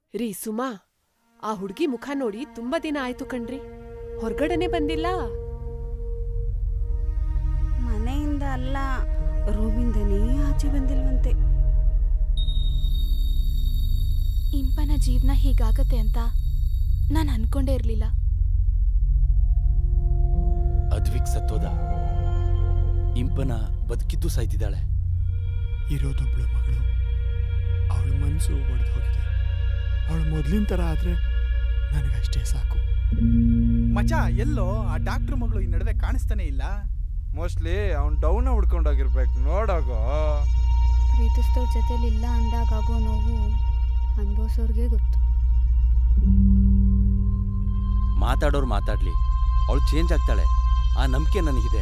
ರೀ ಸುಮಾ ಆ ಹುಡ್ಗಿ ಮುಖ ನೋಡಿ ತುಂಬಾ ದಿನ ಆಯ್ತು ಕಣ್ರಿ ಹೊರ್ಗಡೆನೆ ಬಂದಿಲ್ಲ ಮನೆಯಿಂದ ಅಲ್ಲ ರೂಮಿಂದನೇ ಆಚೆ ಬಂದಿಲ್ವಂತೆ ಇಂಪನ ಜೀವನ ಹೀಗಾಗತ್ತೆ ಅಂತ ನಾನು ಅನ್ಕೊಂಡೇ ಇರಲಿಲ್ಲ ಅದ್ವಿಕ್ ಸತ್ತೋದ ಇಂಪನ ಬದುಕಿದ್ದು ಸಾಯ್ತಿದ್ದಾಳೆ ಇರೋದೊಬ್ಳು ಮಗಳು ಅವಳ ಮನಸ್ಸು ಒಡೆದು ಹೋಗಿದೆ ಅವಳು ಮೊದಲಿನ ಥರ ಆದರೆ ನನಗಷ್ಟೇ ಸಾಕು ಮಚ ಎಲ್ಲೋ ಆ ಡಾಕ್ಟ್ರ್ ಮಗಳು ಈ ನಡುವೆ ಕಾಣಿಸ್ತಾನೆ ಇಲ್ಲ ಮೋಸ್ಟ್ಲಿ ಅವ್ನು ಡೌನ ಹುಡ್ಕೊಂಡೋಗಿರ್ಬೇಕು ನೋಡೋಗೋ ಪ್ರೀತಿಸಿದವ್ರ ಜೊತೆಲಿ ಇಲ್ಲ ಅಂದಾಗ ಆಗೋ ನೋವು ಅನ್ಭವಿಸೋರ್ಗೆ ಗೊತ್ತು ಮಾತಾಡೋರು ಮಾತಾಡ್ಲಿ ಅವಳು ಚೇಂಜ್ ಆಗ್ತಾಳೆ ಆ ನಂಬಿಕೆ ನನಗಿದೆ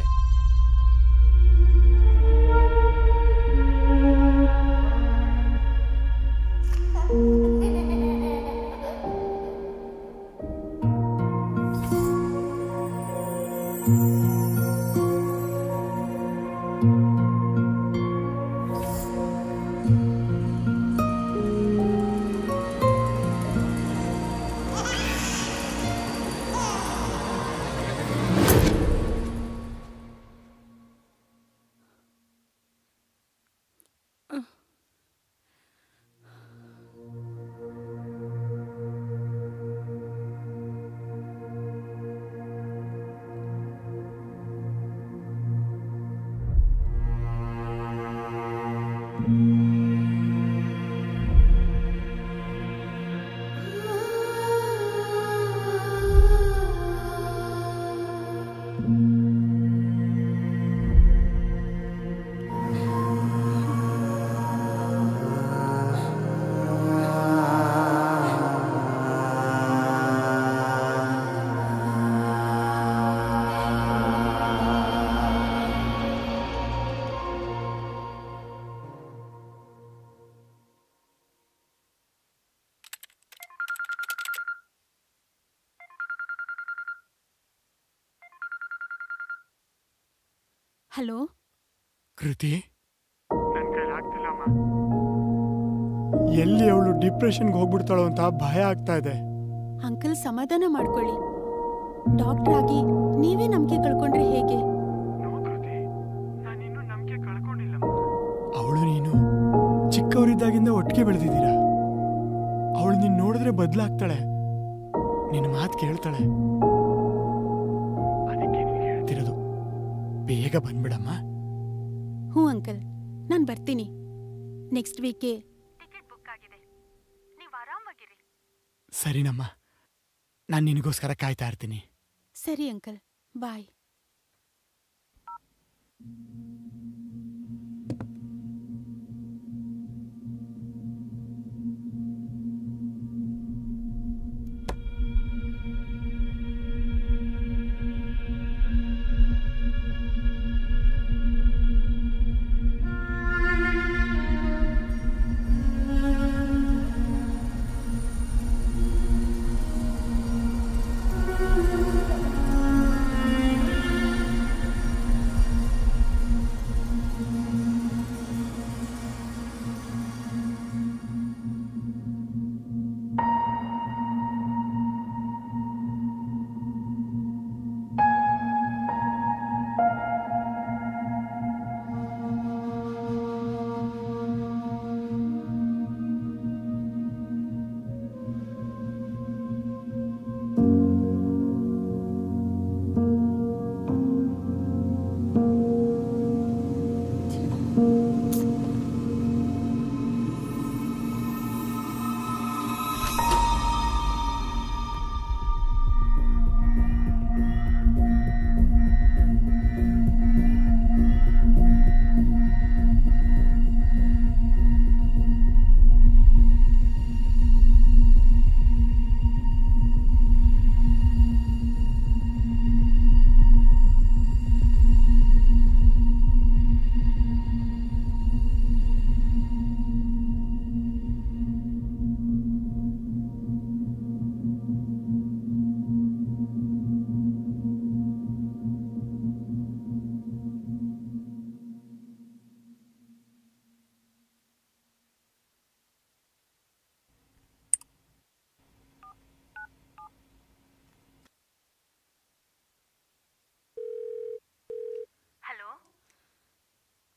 ಹಲೋ ಕೃತಿ ಎಲ್ಲಿ ಅವಳು ಡಿಪ್ರೆಷನ್ಗೆ ಹೋಗ್ಬಿಡ್ತಾಳೋ ಅಂತ ಭಯ ಆಗ್ತಾ ಇದೆ ಅಂಕಲ್ ಸಮಾಧಾನ ಮಾಡ್ಕೊಳ್ಳಿ ಡಾಕ್ಟರ್ ಆಗಿ ನೀವೇ ನಂಬಿಕೆ ಕಳ್ಕೊಂಡ್ರೆ ಹೇಗೆ ಅವಳು ನೀನು ಚಿಕ್ಕವರಿದ್ದಾಗಿಂದ ಒಟ್ಟಿಗೆ ಬೆಳೆದಿದ್ದೀರಾ ಅವಳು ನೀನು ನೋಡಿದ್ರೆ ಬದಲಾಗ್ತಾಳೆ ನಿನ್ನ ಮಾತು ಕೇಳ್ತಾಳೆ ಅದಕ್ಕೆ ನಿನಗೆ ಹೇಳ್ತಿರೋದು ಬೇಗ ಬಂದ್ಬಿಡಮ್ಮ ಹ್ಞೂ ಅಂಕಲ್ ನಾನು ಬರ್ತೀನಿ ನೆಕ್ಸ್ಟ್ ವೀಕೆ ಸರಿನಮ್ಮ ನಾನು ನಿನಗೋಸ್ಕರ ಕಾಯ್ತಾ ಇರ್ತೀನಿ ಸರಿ ಅಂಕಲ್ ಬಾಯ್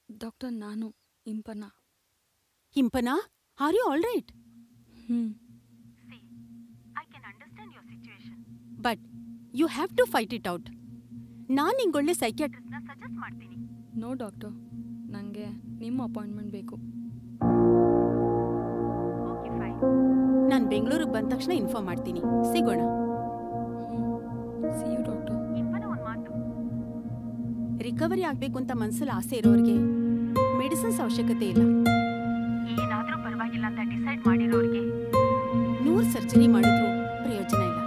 ಡಾಕ್ಟರ್ ನಾನು ಇಂಪನ ಹಿಂಪನಾ ಆರ್ ಯು ಆಲ್ ರೈಟ್ ಹ್ಞೂ but you have to fight it out ನಾನು ನಿಂಗೊಳ್ಳೆ ಸೈಕ್ಯಾಟ್ರಿಸ್ಟ್ನ ಸಜೆಸ್ಟ್ ಮಾಡ್ತೀನಿ ನೋ ಡಾಕ್ಟರ್ ನನಗೆ ನಿಮ್ಮ ಅಪಾಯಿಂಟ್ಮೆಂಟ್ ಬೇಕು ನಾನು ಬೆಂಗಳೂರಿಗೆ ಬಂದ ತಕ್ಷಣ ಇನ್ಫಾರ್ಮ್ ಮಾಡ್ತೀನಿ ಸಿಗೋಣ ಸಿ ಯು ಡಾಕ್ಟರ್ ರಿಕವರಿ ಆಗ್ಬೇಕು ಅಂತ ಮನ್ಸಲ್ಲಿ ಆಸೆ ಇರೋರಿಗೆ ಮೆಡಿಸಿನ್ಸ್ ಅವಶ್ಯಕತೆ ಇಲ್ಲ ಏನಾದ್ರೂ ಪರವಾಗಿಲ್ಲ ಅಂತ ಡಿಸೈಡ್ ಮಾಡಿರೋರಿಗೆ ನೂರು ಸರ್ಜರಿ ಮಾಡಿದ್ರು ಪ್ರಯೋಜನ ಇಲ್ಲ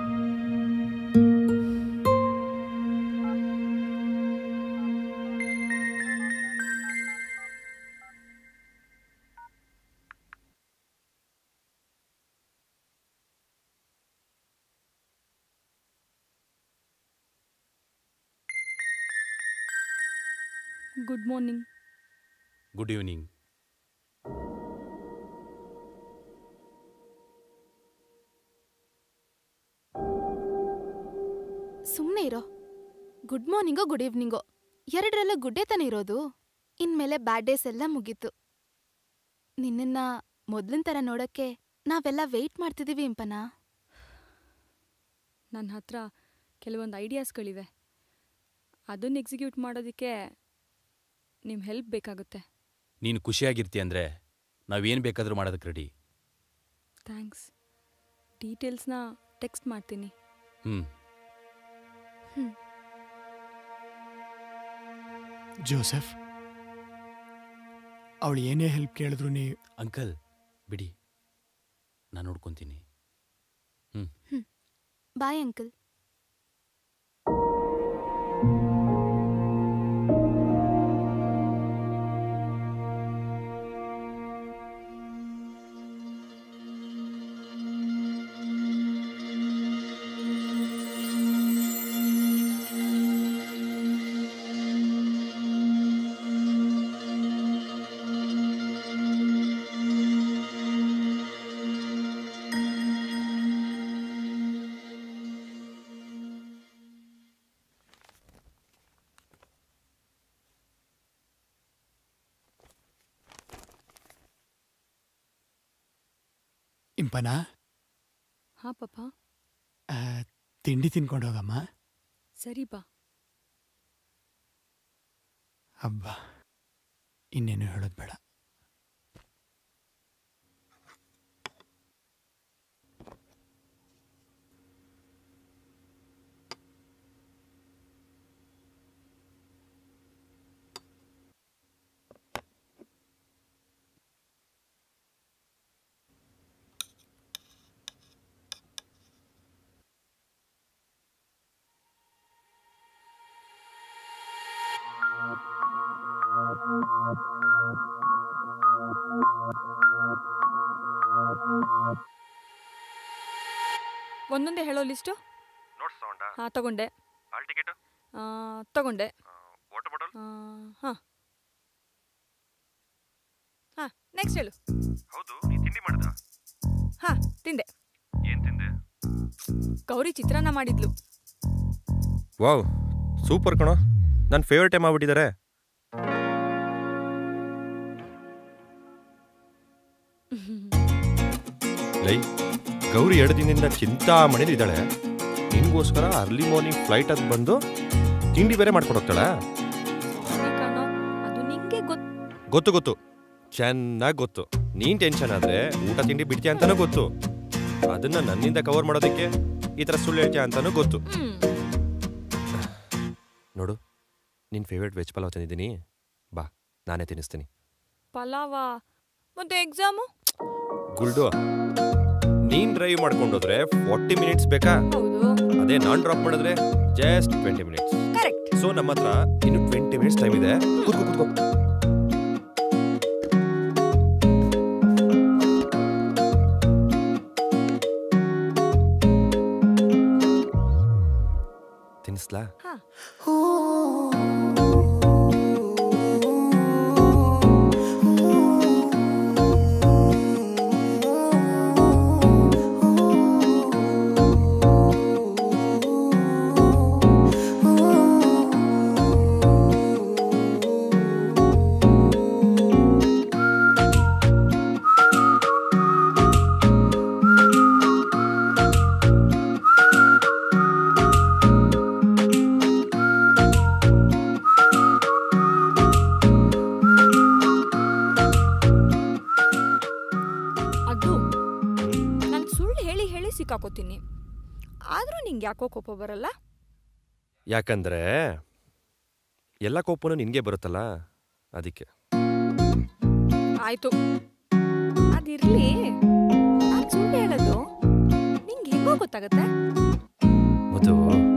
ಗುಡ್ ಮಾರ್ನಿಂಗ್ ಗುಡ್ ಈವ್ನಿಂಗ್ ಸುಮ್ಮನೆ ಇರೋ ಗುಡ್ ಮಾರ್ನಿಂಗೋ ಗುಡ್ ಈವ್ನಿಂಗೋ ಎರಡರಲ್ಲೂ ಗುಡ್ಡೇ ತಾನೇ ಇರೋದು ಇನ್ಮೇಲೆ ಬ್ಯಾಡ್ ಡೇಸ್ ಎಲ್ಲ ಮುಗೀತು ನಿನ್ನನ್ನ ಮೊದ್ಲಿನ ಥರ ನೋಡಕ್ಕೆ ನಾವೆಲ್ಲ ವೆಯ್ಟ್ ಮಾಡ್ತಿದ್ದೀವಿ ಇಂಪನಾ ನನ್ನ ಹತ್ರ ಕೆಲವೊಂದು ಐಡಿಯಾಸ್ಗಳಿವೆ ಅದನ್ನು ಎಕ್ಸಿಕ್ಯೂಟ್ ಮಾಡೋದಕ್ಕೆ ನಿಮ್ಮ ಹೆಲ್ಪ್ ಬೇಕಾಗುತ್ತೆ ನೀನು ಖುಷಿಯಾಗಿರ್ತೀಯ ಅಂದರೆ ನಾವೇನು ಬೇಕಾದರೂ ಮಾಡೋದಕ್ಕೆ ರೆಡಿ ಥ್ಯಾಂಕ್ಸ್ ಡೀಟೇಲ್ಸ್ನ ಟೆಕ್ಸ್ಟ್ ಮಾಡ್ತೀನಿ ಹ್ಞೂ ಜೋಸೆಫ್ ಅವಳು ಏನೇ ಹೆಲ್ಪ್ ಕೇಳಿದ್ರು ನೀ ಅಂಕಲ್ ಬಿಡಿ ನಾನು ನೋಡ್ಕೊತೀನಿ ಬಾಯ್ ಅಂಕಲ್ ಇಂಪನ ಹಾಂ ಪಾಪ ಆ, ತಿಂಡಿ ತಿನ್ಕೊಂಡು ಹೋಗಮ್ಮ ಸರಿ ಬಾ ಹಬ್ಬ ಇನ್ನೇನು ಹೇಳೋದು ಬೇಡ ಒಂದೊಂದೇ ಹೇಳೋ ಲಿಸ್ಟು ನೋಟ್ಸ್ ತಗೊಂಡ ಹಾಂ ತಗೊಂಡೆ ಹಾಲ್ ಟಿಕೆಟ್ ಆ, ತಗೊಂಡೆ ವಾಟರ್ ಬಾಟಲ್ ಹಾಂ ಹಾಂ ನೆಕ್ಸ್ಟ್ ಹೇಳು ಹೌದು ನೀ ತಿಂಡಿ ಮಾಡ್ದ ಹಾಂ ತಿಂದೆ ಏನ್ ತಿಂದೆ ಗೌರಿ ಚಿತ್ರಾನ್ನ ಮಾಡಿದ್ಲು ವಾವ್ ಸೂಪರ್ ಕಣೋ ನನ್ನ ಫೇವ್ರೇಟ್ ಟೈಮ್ ಆಗ್ಬಿಟ್ಟಿದ್ದಾರೆ ಲೈ ಗೌರಿ ಎರಡು ದಿನದಿಂದ ಚಿಂತಾಮಣಿಲಿ ಇದ್ದಾಳೆ ನಿನ್ಗೋಸ್ಕರ ಅರ್ಲಿ ಮಾರ್ನಿಂಗ್ ಫ್ಲೈಟ್ ಅದು ಬಂದು ತಿಂಡಿ ಬೇರೆ ಮಾಡ್ಕೊಂಡು ಹೋಗ್ತಾಳೆ ಸಾರಿ ಕಣೋ ಅದು ನಿಂಗೆ ಗೊತ್ತು ಗೊತ್ತು ಗೊತ್ತು ಚೆನ್ನಾಗಿ ಗೊತ್ತು ನೀನ್ ಟೆನ್ಷನ್ ಆದ್ರೆ ಊಟ ತಿಂಡಿ ಬಿಡ್ತೀಯ ಅಂತಾನೂ ಗೊತ್ತು ಅದನ್ನ ನನ್ನಿಂದ ಕವರ್ ಮಾಡೋದಕ್ಕೆ ಈ ಥರ ಸುಳ್ಳು ಹೇಳ್ತೀಯ ಅಂತಾನೂ ಗೊತ್ತು ಹ್ಞೂ ನೋಡು ನಿನ್ನ ಫೇವ್ರೇಟ್ ವೆಜ್ ಪಲಾವ್ ತಂದಿದ್ದೀನಿ ಬಾ ನಾನೇ ತಿನ್ನಿಸ್ತೀನಿ ಪಲಾವ ಮತ್ತೆ ಎಕ್ಸಾಮು ಗುಲ್ಡು ನೀನ್ ಡ್ರೈವ್ ಮಾಡ್ಕೊಂಡೋದ್ರೆ ಫಾರ್ಟಿ ಮಿನಿಟ್ಸ್ ಬೇಕಾ ಹೌದು ಅದೇ ನಾನ್ ಡ್ರಾಪ್ ಮಾಡಿದ್ರೆ just twenty minutes correct so ನಮ್ಮ ಹತ್ರ ಇನ್ನು ಟ್ವೆಂಟಿ ಮಿನಿಟ್ಸ್ ಟೈಮ್ ಇದೆ ಕೂತ್ಕೋ ಕೂತ್ಕೋ ತಿನ್ನಿಸ್ಲಾ ಹಾಂ ಆ ನಿಂಗೆ ಯಾಕೋ ಕೋಪ ಬರಲ್ಲ ಯಾಕಂದ್ರೆ ಎಲ್ಲ ಕೋಪನೂ ನಿನಗೆ ಬರುತ್ತಲ್ಲ ಅದಕ್ಕೆ ಆಯ್ತು ಅದಿರ್ಲಿ ನಾನು ಸುಳ್ಳು ಹೇಳೋದು ನಿಂಗೆ ಹೆಂಗೋ ಗೊತ್ತಾಗತ್ತೆ ಮಧು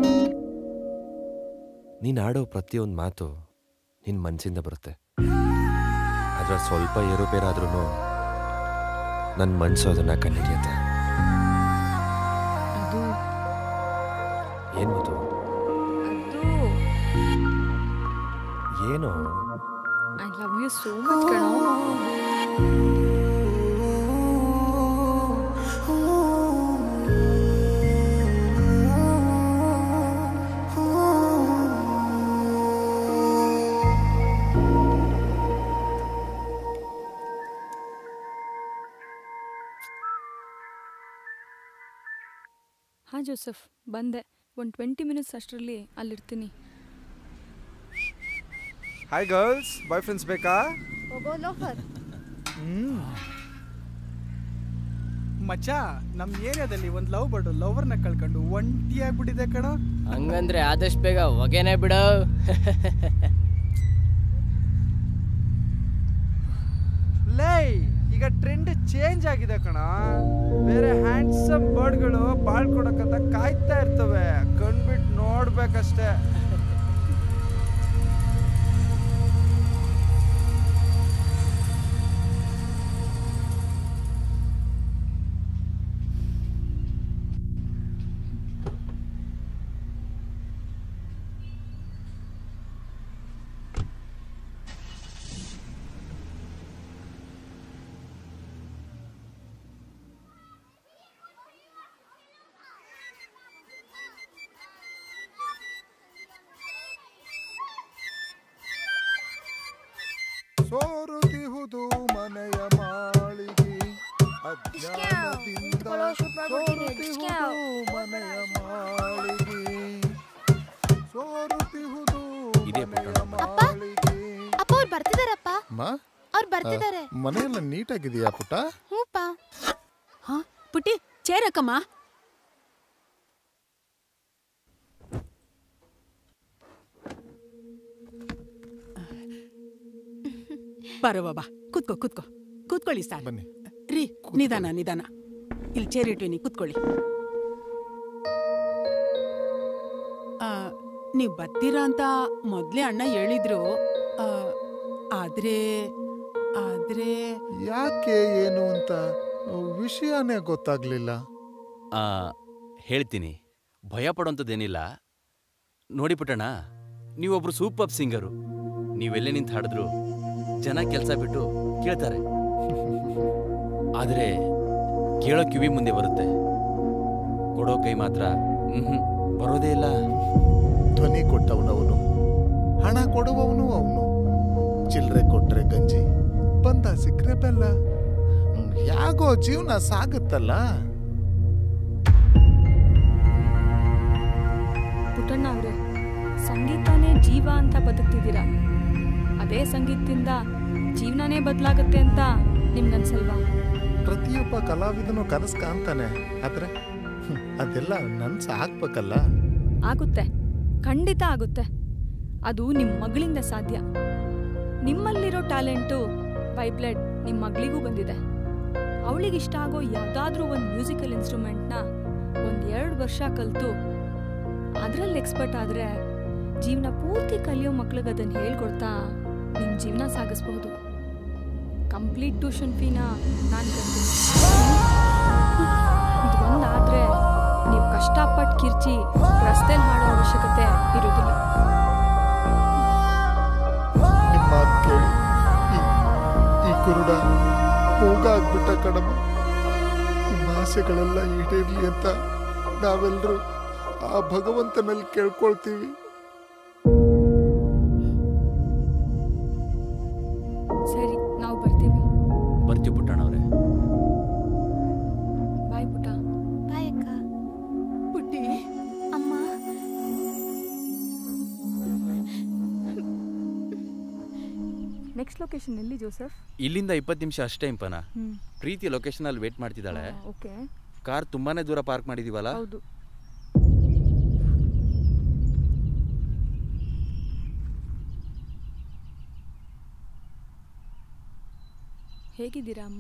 ನೀನು ಆಡೋ ಪ್ರತಿಯೊಂದು ಮಾತು ನಿನ್ನ ಮನಸ್ಸಿಂದ ಬರುತ್ತೆ ಅದ್ರ ಸ್ವಲ್ಪ ಏರುಪೇರಾದ್ರೂ ನನ್ನ ಮನಸ್ಸು ಅದನ್ನ ಕಂಡಿಡಿಯುತ್ತೆ ಅದು ಏನು ಮಧು ಅದು ಏನು I love you so much ಕಣೋ ಹಾಂ ಜೋಸಫ್ ಬಂದೆ ಒಂದು ಟ್ವೆಂಟಿ ಮಿನಿಟ್ಸ್ ಅಷ್ಟರಲ್ಲಿ ಅಲ್ಲಿರ್ತೀನಿ ಹಾಯ್ ಗರ್ಲ್ಸ್ ಬಾಯ್ ಫ್ರೆಂಡ್ಸ್ ಬೇಕಾ ಹೋಗೋ ಲೋಫರ್ ಹ್ಮ್ ಮಚ್ಚ ನಮ್ ಏರಿಯಾದಲ್ಲಿ ಒಂದ್ ಲವ್ ಬರ್ಡು ಲವರ್ನ ಕಳ್ಕೊಂಡು ಒಂಟಿ ಆಗ್ಬಿಟ್ಟಿದೆ ಕಣ ಹಂಗಂದ್ರೆ ಆದಷ್ಟು ಬೇಗ ಹೊಗೆನೆ ಬಿಡು ಲೇ ಈಗ ಟ್ರೆಂಡ್ ಚೇಂಜ್ ಆಗಿದೆ ಕಣ ಬೇರೆ ಹ್ಯಾಂಡ್ಸಮ್ ಬರ್ಡ್ಗಳು ಬಾಳ್ ಕೊಡಕ್ಕಂತ ಕಾಯ್ತಾ ಇರ್ತವೆ ಕಣ್ಬಿಟ್ಟು ನೋಡ್ಬೇಕಷ್ಟೇ ಸೋರುತಿಹುದು ಮನೆಯ ಮಾಳಿಗೆ ಅಜ್ಞಾನದಿಂದ ಸೋರುತಿಹುದು ಮನೆಯ ಮಾಳಿಗೆ ಸೋರುತಿಹುದು ಇದೇ ಮನೆಯ ಮಾಳಿಗೆ ಅಪ್ಪ ಅವ್ರು ಬರ್ತಿದಾರಪ್ಪ ಮಾ ಅವ್ರು ಬರ್ತಿದ್ದಾರೆ ಮನೆಯೆಲ್ಲ ನೀಟಾಗಿದೆಯಾ ಪುಟ್ಟ ಹ್ಞೂಪ್ಪ ಹಾ ಪುಟ್ಟಿ ಚೇರಕ್ಕಮ್ಮ ಬರುವ ಬಾ ಕೂತ್ಕೋ ಕೂತ್ಕೋ ಕೂತ್ಕೊಳ್ಳಿ ಸರ್ ಬನ್ನಿ ರೀ ನಿಧಾನ ನಿಧಾನ ಇಲ್ಲಿ ಚೇರ್ ಇಟ್ವಿನಿ ಕೂತ್ಕೊಳ್ಳಿ ಆ, ನೀವ್ ಬರ್ತೀರಾ ಅಂತ ಮೊದ್ಲೇ ಅಣ್ಣ ಹೇಳಿದ್ರು ಆ, ಆದ್ರೆ ಆದ್ರೆ ಯಾಕೆ ಏನು ಅಂತ ವಿಷಯನೇ ಗೊತ್ತಾಗ್ಲಿಲ್ಲ ಆ, ಹೇಳ್ತೀನಿ ಭಯ ಪಡೋಂಥದ್ದೇನಿಲ್ಲ ನೋಡಿ ಪುಟ್ಟಣ್ಣ ನೀವೊಬ್ರು ಸೂಪರ್ ಸಿಂಗರು ನೀವೆಲ್ಲೇ ನಿಂತು ಹಾಡಿದ್ರು ಜನ ಕೆಲಸ ಬಿಟ್ಟು ಕೇಳ್ತಾರೆ ಆದರೆ ಕೇಳೋ ಕಿವಿ ಮುಂದೆ ಬರುತ್ತೆ ಕೊಡೋ ಕೈ ಮಾತ್ರ ಮ್ಹೂ, ಬರೋದೇ ಇಲ್ಲ ಧ್ವನಿ ಕೊಟ್ಟವನವನು ಹಣ ಕೊಡುವವನು ಅವನು ಚಿಲ್ಲರೆ ಕೊಟ್ರೆ ಗಂಜಿ ಬಂದ ಸಿಕ್ರೆ ಬೆಲ್ಲ ಹ್ಮ್, ಯಾಗೋ ಜೀವನ ಸಾಗುತ್ತಲ್ಲ ಪುಟ್ಟಣ್ಣ ಅವರೇ ಸಂಗೀತನೇ ಜೀವ ಅಂತ ಬದುಕ್ತಿದ್ದೀರಾ ಅದೇ ಸಂಗೀತದಿಂದ ಜೀವನನೇ ಬದಲಾಗುತ್ತೆ ಅಂತ ನಿಮ್ಗನ್ಸಲ್ವಾ ಪ್ರತಿಯೊಬ್ಬ ಕಲಾವಿದನು ಕನಸು ಕಾಣ್ತಾನೆ ಆದ್ರೆ ಹ್ಮ್, ಅದೆಲ್ಲ ನನ್ಸ ಹಾಕ್ಬೇಕಲ್ಲ ಆಗುತ್ತೆ ಖಂಡಿತ ಆಗುತ್ತೆ ಅದು ನಿಮ್ಮ ಮಗಳಿಂದ ಸಾಧ್ಯ ನಿಮ್ಮಲ್ಲಿರೋ ಟ್ಯಾಲೆಂಟು ಬೈಬ್ಲೆಡ್ ನಿಮ್ಮ ಮಗಳಿಗೂ ಬಂದಿದೆ ಅವಳಿಗಿಷ್ಟ ಆಗೋ ಯಾವುದಾದ್ರೂ ಒಂದು ಮ್ಯೂಸಿಕಲ್ ಇನ್ಸ್ಟ್ರೂಮೆಂಟ್ನ ಒಂದು ಎರಡು ವರ್ಷ ಕಲಿತು ಅದರಲ್ಲಿ ಎಕ್ಸ್ಪರ್ಟ್ ಆದರೆ ಜೀವನ ಪೂರ್ತಿ ಕಲಿಯೋ ಮಕ್ಳಿಗೆ ಅದನ್ನು ಹೇಳ್ಕೊಡ್ತಾ ನಿಮ್ಮ ಜೀವನ ಸಾಗಿಸ್ಬಹುದು ಕಂಪ್ಲೀಟ್ ಟ್ಯೂಷನ್ ಫೀನ ನಾನು ಕಟ್ತೀನಿ ಇದು ಒಂದಾದ್ರೆ ನೀವು ಕಷ್ಟಪಟ್ಟು ಕಿರ್ಚಿ ರಸ್ತೆಲಿ ಮಾಡೋ ಅವಶ್ಯಕತೆ ಇರೋದಿಲ್ಲ ನಿಮ್ಮ ಮಾತ್ ಕೇಳಿ ಈ- ಈ ಕುರುಡ ಮೂಗಾಗ್ಬಿಟ್ಟ ಕಡಮ ನಿಮ್ಮ ಆಸೆಗಳೆಲ್ಲ ಈಡೇರ್ಲಿ ಅಂತ ನಾವೆಲ್ಲರೂ ಆ ಭಗವಂತನಲ್ಲಿ ಕೇಳ್ಕೊಳ್ತೀವಿ ಸರಿ ನಾವು ಬರ್ತೀವಿ ಬರ್ತೀವಿ ಪುಟ್ಟಣ್ಣವ್ರೆ ಬಾಯ್ ಪುಟ್ಟ ಬಾಯ್ ಅಕ್ಕ ಪುಟ್ಟಿ ಅಮ್ಮ ನೆಕ್ಸ್ಟ್ ಲೊಕೇಶನ್ ಎಲ್ಲಿ ಜೋಸೆಫ್ ಇಲ್ಲಿಂದ ಇಪ್ಪತ್ತು ನಿಮಿಷ ಅಷ್ಟೇ ಇಂಪನ ಹ್ಮ್. ಪ್ರೀತಿ ಲೊಕೇಶನಲ್ಲಿ ವೇಟ್ ಮಾಡ್ತಿದ್ದಾಳೆ ಓಕೆ ಕಾರ್ ತುಂಬಾನೇ ದೂರ ಪಾರ್ಕ್ ಮಾಡಿದೀವಲ್ಲ ಹೌದು ಹೇಗಿದ್ದೀರಾ ಅಮ್ಮ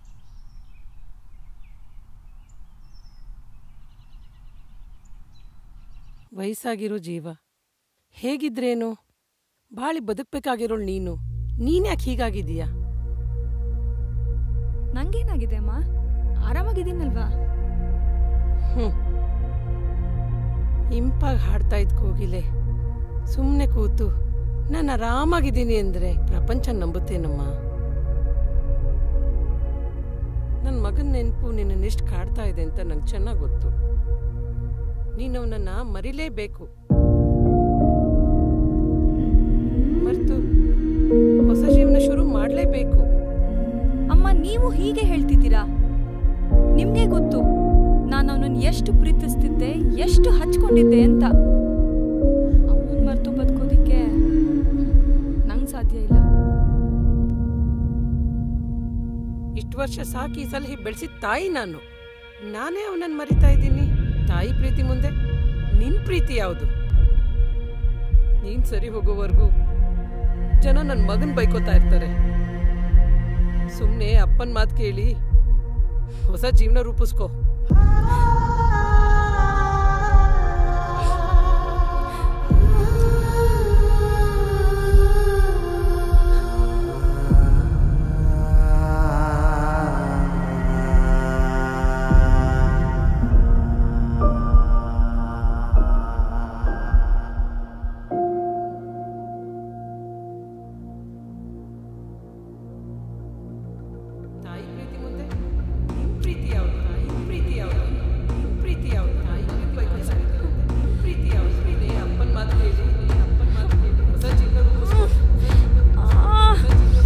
ವಯಸ್ಸಾಗಿರೋ ಜೀವ ಹೇಗಿದ್ರೇನು ಬಾಳಿ ಬದುಕ್ಬೇಕಾಗಿರೋಳು ನೀನು ನೀನ್ಯಾಕೆ ಹೀಗಾಗಿದೀಯಾ ನಂಗೇನಾಗಿದೆ ಅಮ್ಮ ಆರಾಮಾಗಿದ್ದೀನಲ್ವಾ ಹ್ಞೂ ಇಂಪಾಗಿ ಹಾಡ್ತಾ ಇದ್ ಕೋಗಿಲೆ ಸುಮ್ಮನೆ ಕೂತು ನಾನು ಆರಾಮಾಗಿದ್ದೀನಿ ಅಂದರೆ ಪ್ರಪಂಚ ನಂಬುತ್ತೇನಮ್ಮ ನನ್ನ ಮಗನ ನೆನಪು ನಿನ್ನನ್ನೆಷ್ಟು ಕಾಡ್ತಾ ಇದೆ ಅಂತ ನಂಗೆ ಚೆನ್ನಾಗಿ ಗೊತ್ತು ನೀನು ಅವನನ್ನ ಮರಿಲೇಬೇಕು ಮರ್ತು ಹೊಸ ಜೀವನ ಶುರು ಮಾಡಲೇಬೇಕು ಅಮ್ಮ ನೀವು ಹೀಗೆ ಹೇಳ್ತಿದ್ದೀರಾ ನಿಮ್ಗೆ ಗೊತ್ತು ನಾನು ಅವನನ್ನು ಎಷ್ಟು ಪ್ರೀತಿಸ್ತಿದ್ದೆ ಎಷ್ಟು ಹಚ್ಕೊಂಡಿದ್ದೆ ಅಂತ ಅವನನ್ನ ಮರೆತು ಬದುಕೋದಿಕ್ಕೆ ನಂಗೆ ಸಾಧ್ಯ ಇಲ್ಲ ಇಷ್ಟು ವರ್ಷ ಸಾಕಿ ಸಲಹೆ ಬೆಳೆಸಿದ ತಾಯಿ ನಾನು ನಾನೇ ಅವನನ್ನು ಮರಿತಾ ಇದ್ದೀನಿ ತಾಯಿ ಪ್ರೀತಿ ಮುಂದೆ ನಿನ್ ಪ್ರೀತಿ ಯಾವುದು ನೀನ್ ಸರಿ ಹೋಗೋವರೆಗೂ ಜನ ನನ್ನ ಮಗನ್ ಬೈಕೋತಾ ಇರ್ತಾರೆ ಸುಮ್ಮನೆ ಅಪ್ಪನ ಮಾತು ಕೇಳಿ ಹೊಸ ಜೀವನ ರೂಪಿಸ್ಕೋ ತಾಯಿ ಪ್ರೀತಿ ಮುಂದೆ ನಿನ್ ಪ್ರೀತಿ ಯಾವುದು ತಾಯಿ ಪ್ರೀತಿ ಯಾವುದು ನಿನ್ ಪ್ರೀತಿ ಯಾವುದು ತಾಯಿ ಪ್ರೀತಿ ಬೈಕೋತಾ ಇರ್ತಾರೆ. ನಿನ್ ಪ್ರೀತಿ ಯಾವುದು ಪ್ರೀತಿ ಅಪ್ಪನ ಮಾತು ಕೇಳಿ ಅಪ್ಪನ ಮಾತು ಕೇಳಿ ಹೊಸ ಜೀವನ ರೂಪಿಸ್ಕೋ ಹೊಸ ಜೀವನ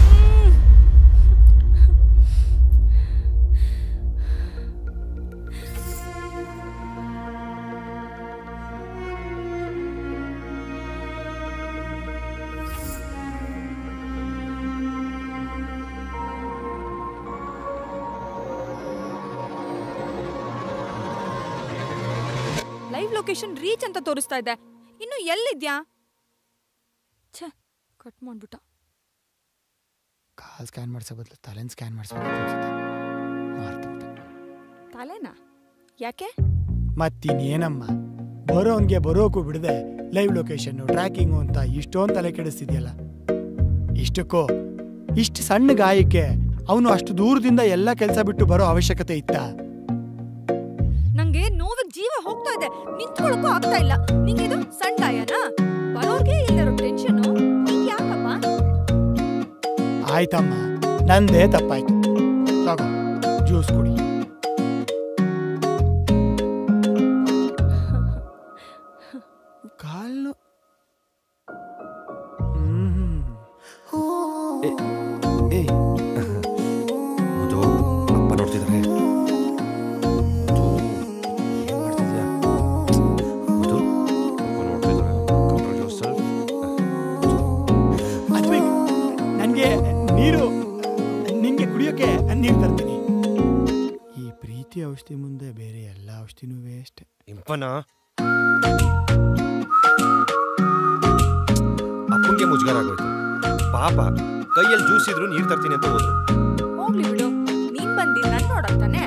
ಲೈವ್ ಲೊಕೇಶನ್ ರೀಚ್ ಅಂತ ತೋರಿಸ್ತಾ ಇದೆ ಇನ್ನು ಎಲ್ಲಿದ್ಯಾ ಛೇ ಕಟ್ ಮಾಡ್ಬಿಟ್ಟ ಕಾಲ್ ಸ್ಕ್ಯಾನ್ ಮಾಡಿಸೋ ಬದಲು ತಲೆನ ಸ್ಕ್ಯಾನ್ ಮಾಡಿಸ್ಬೇಕು ತಲೆನಾ ಯಾಕೆ ಮತ್ತಿನ್ನೇನಮ್ಮ ಬರೋನ್ಗೆ ಬರೋಕು ಬಿಡದೆ ಲೈವ್ ಲೊಕೇಶನ್ನು ಟ್ರ್ಯಾಕಿಂಗು ಅಂತ ಇಷ್ಟೊಂದು ತಲೆ ಕೆಡಿಸ್ತಿದ್ಯಲ್ಲ ಇಷ್ಟಕ್ಕೋ ಇಷ್ಟು ಸಣ್ಣ ಗಾಯಕ್ಕೆ ಅವನು ಅಷ್ಟು ದೂರದಿಂದ ಎಲ್ಲ ಕೆಲಸ ಬಿಟ್ಟು ಬರೋ ಅವಶ್ಯಕತೆ ಇತ್ತಾ ನಂಗೆ ನೋವಿಗೆ ಜೀವ ಹೋಗ್ತಾ ಇದೆ ನಿಂತ್ಕೊಳ್ಳೋಕ್ಕೂ ಆಗ್ತಾ ಇಲ್ಲ ನಿಂಗೆ ಇದು ಸಣ್ಣ ಗಾಯನಾ ಬರೋರ್ಗೆ ಇಲ್ಲರೋ ಟೆನ್ಷನ್ ನಿಂಗೆ ಯಾಕಮ್ಮ ಆಯ್ತಮ್ಮ ನಂದೇ ತಪ್ಪಾಯ್ತು ತಗೋ ಜ್ಯೂಸ್ ಕುಡಿ ಕಾಲು ಏ ಮಧು ಅಪ್ಪ ನೋಡ್ತಿದ್ದಾರೆ ಮಧು ಏನ್ ಮಾಡ್ತಿದ್ಯಾ ಮಧು ಅಪ್ಪ ನೋಡ್ತಿದ್ದಾರೆ ಕಂಟ್ರೋಲ್ ಯೋರ್ ಸೆಲ್ಫ್ ಅದ್ವಿಕ್ ನನಗೆ ನೀರು ನಿಂಗೆ ಕುಡಿಯೋಕೆ ನೀರು ತರ್ತೀನಿ ಈ ಪ್ರೀತಿ ಔಷಧಿ ಮುಂದೆ ಬೇರೆ ಎಲ್ಲ ಔಷಧಿನೂ ವೇಸ್ಟ್ ಇಂಪನ ಅಪ್ಪಂಗೆ ಮುಜುಗರ ಆಗೋಯ್ತು ಪಾಪ ಕೈಯಲ್ಲಿ ಜ್ಯೂಸ್ ಇದ್ರು ನೀರು ತರ್ತೀನಿ ಅಂತ ಹೋದ್ರು ಹೋಗ್ಲಿ ಬಿಡು ನೀನ್ ಬಂದಿ ನನ್ ನೋಡಕ್ತಾನೆ